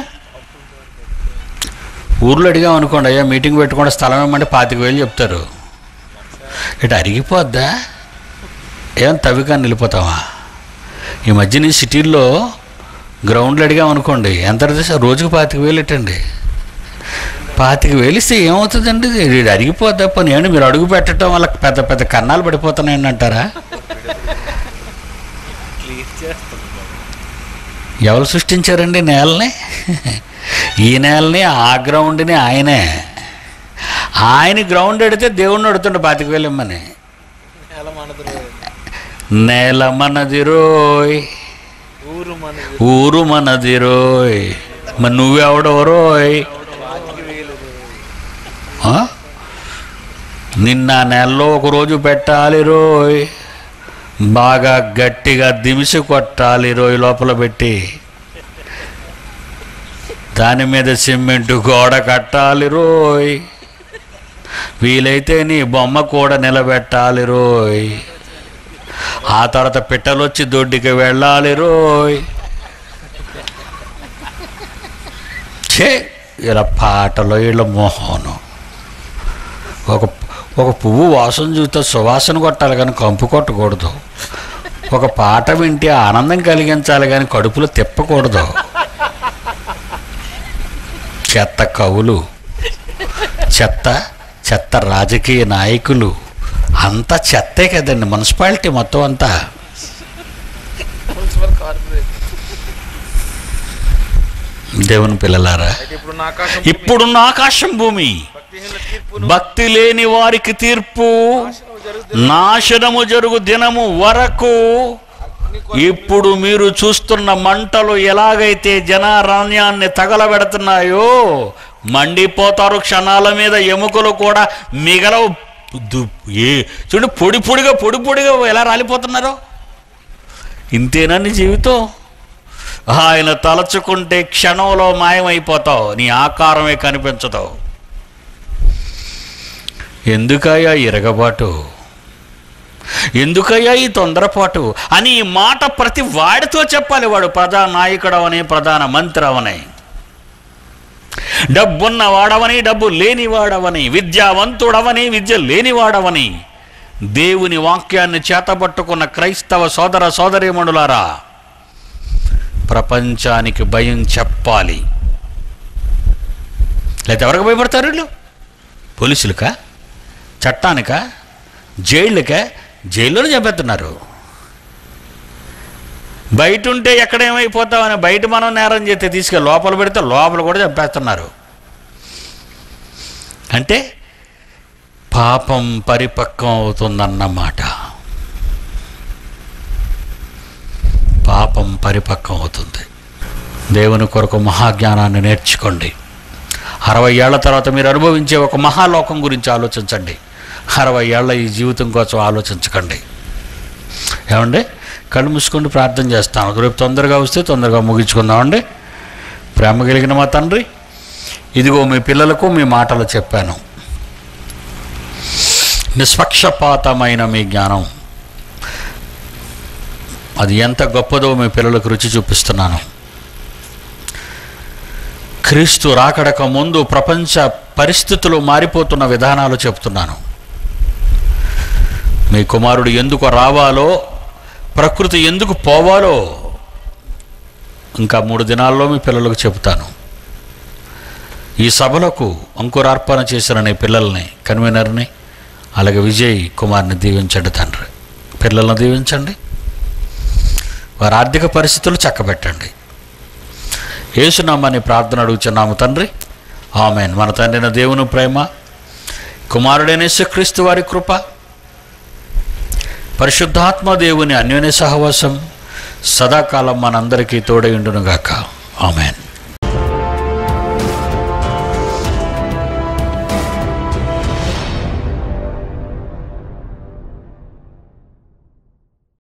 ఊర్లో అడిగాం అనుకోండి అయ్యా మీటింగ్ పెట్టుకుంటే స్థలం ఏమంటే పాతిక వేలు చెప్తారు ఇటు అరిగిపోద్దా ఏం తవ్వికాన్ని వెళ్ళిపోతావా ఈ మధ్య నీ సిటీల్లో గ్రౌండ్లు అడిగాం అనుకోండి ఎంత అడిగితే సార్ రోజుకు పాతిక వేలు ఇట్టండి పాతిక వేలు ఇస్తే ఏమవుతుందండి ఇది అరిగిపోద్దా పని ఏంటి మీరు అడుగు పెట్టడం వల్ల పెద్ద పెద్ద కన్నాలు పడిపోతున్నాయని అంటారా క్లియర్ చేస్తుంది ఎవరు సృష్టించారండి నేలని ఈ నేలని ఆ గ్రౌండ్ని ఆయనే ఆయన గ్రౌండ్ అడితే దేవుణ్ణి అడుగుతుండే పాతిక వేలు ఇమ్మని ఎలా మనదు నేల మనది రోయ్ ఊరు మనది ఊరు మనది రోయ్ మరి నువ్వెవడోరోయ్ పాతిక వేలు ఆ? నిన్న నెలలో ఒక రోజు పెట్టాలి రోయ్ బాగా గట్టిగా దిమిసి కొట్టాలి రోయ్ లోపల పెట్టి దాని మీద సిమెంట్ గోడ కట్టాలి రోయ్ వీలైతే నీ బొమ్మ కూడా నిలబెట్టాలి రోయ్ ఆ తర్వాత పిట్టలొచ్చి దొడ్డికి వెళ్ళాలి రోయ్ ఛే ఇలా పాటలో వీళ్ళ మోహనం ఒక ఒక పువ్వు వాసన చూస్తే సువాసన కొట్టాలి కానీ కంపు కొట్టకూడదు ఒక పాట వింటే ఆనందం కలిగించాలి కానీ కడుపులో తిప్పకూడదు చెత్త కవులు చెత్త చెత్త రాజకీయ నాయకులు అంతా చెత్తే కదండి మున్సిపాలిటీ మొత్తం అంతా మున్సిపల్ కార్పొరేషన్ దేవుని పిల్లలారా అయితే ఇప్పుడు నా ఆకాశం ఇప్పుడున్న ఆకాశం భూమి భక్తిహీనుల తీర్పును భక్తి లేని వారికి తీర్పు నాశనము జరుగుతుంది నాశనము జరుగు దినము వరకు అగ్ని ఇప్పుడు మీరు చూస్తున్న మంటలు ఎలాగైతే జనారణ్యాన్ని తగలబెడుతున్నాయో మండిపోతారు క్షణాల మీద ఎముకలు కూడా మిగలవు దు- ఏ చూడు పొడి పొడిగా పొడి పొడిగా ఎలా రాలిపోతున్నారో ఇంతేనా నీ జీవితం ఆయన తలచుకుంటే క్షణంలో మాయమైపోతావు నీ ఆకారమే కనిపించదు ఎందుకయ్యా ఈ ఇరగబాటు ఎందుకయ్యా ఈ తొందరపాటు అని ఈ మాట ప్రతి వాడితో చెప్పాలి వాడు ప్రధాన నాయకుడవని ప్రధాన మంత్రి అవని డబ్బున్న వాడవని డబ్బు లేనివాడవని విద్యావంతుడవని విద్య లేనివాడవని దేవుని వాక్యాన్ని చేతబట్టుకున్న క్రైస్తవ సోదర సోదరీమణులారా ప్రపంచానికి భయం చెప్పాలి లేకపోతే ఎవరికి భయపడతారు వీళ్ళు పోలీసులకా చట్టానికా జైళ్ళకా జైల్లోనే చంపేస్తున్నారు బయట ఉంటే ఎక్కడేమైపోతామని బయట మనం నేరం చేస్తే తీసుకెళ్ళి లోపల పెడితే లోపల కూడా చంపేస్తున్నారు అంటే పాపం పరిపక్వం అవుతుందన్నమాట పాపం పరిపక్వం అవుతుంది దేవుని కొరకు మహాజ్ఞానాన్ని నేర్చుకోండి అరవై ఏళ్ల తర్వాత మీరు అనుభవించే ఒక మహాలోకం గురించి ఆలోచించండి అరవై ఏళ్ల ఈ జీవితం కోసం ఆలోచించకండి ఏమండి కళ్ళు మూసుకొని ప్రార్థన చేస్తాను రేపు తొందరగా వస్తే తొందరగా ముగించుకుందామండి ప్రేమ కలిగిన మా తండ్రి ఇదిగో మీ పిల్లలకు మీ మాటలు చెప్పాను నిష్పక్షపాతమైన మీ జ్ఞానం అది ఎంత గొప్పదో మీ పిల్లలకు రుచి చూపిస్తున్నాను క్రీస్తు రాకడక ముందు ప్రపంచ పరిస్థితులు మారిపోతున్న విధానాలు చెప్తున్నాను మీ కుమారుడు ఎందుకు రావాలో ప్రకృతి ఎందుకు పోవాలో ఇంకా మూడు దినాల్లో మీ పిల్లలకు చెబుతాను ఈ సభలకు అంకురార్పణ చేసిన నీ పిల్లల్ని కన్వీనర్ని అలాగే విజయ్ కుమార్ని దీవించండి తండ్రి పిల్లల్ని దీవించండి వారి ఆర్థిక పరిస్థితులు చక్కబెట్టండి ఏసునామని ప్రార్థన అడుగుచున్నాము తండ్రి ఆమెన్ మన తండ్రిన దేవుని ప్రేమ కుమారుడైన యేసుక్రీస్తు వారి కృప పరిశుద్ధాత్మ దేవుని అన్యోన్య సహవాసం సదాకాలం మనందరికీ తోడైండునుగాక ఆమెన్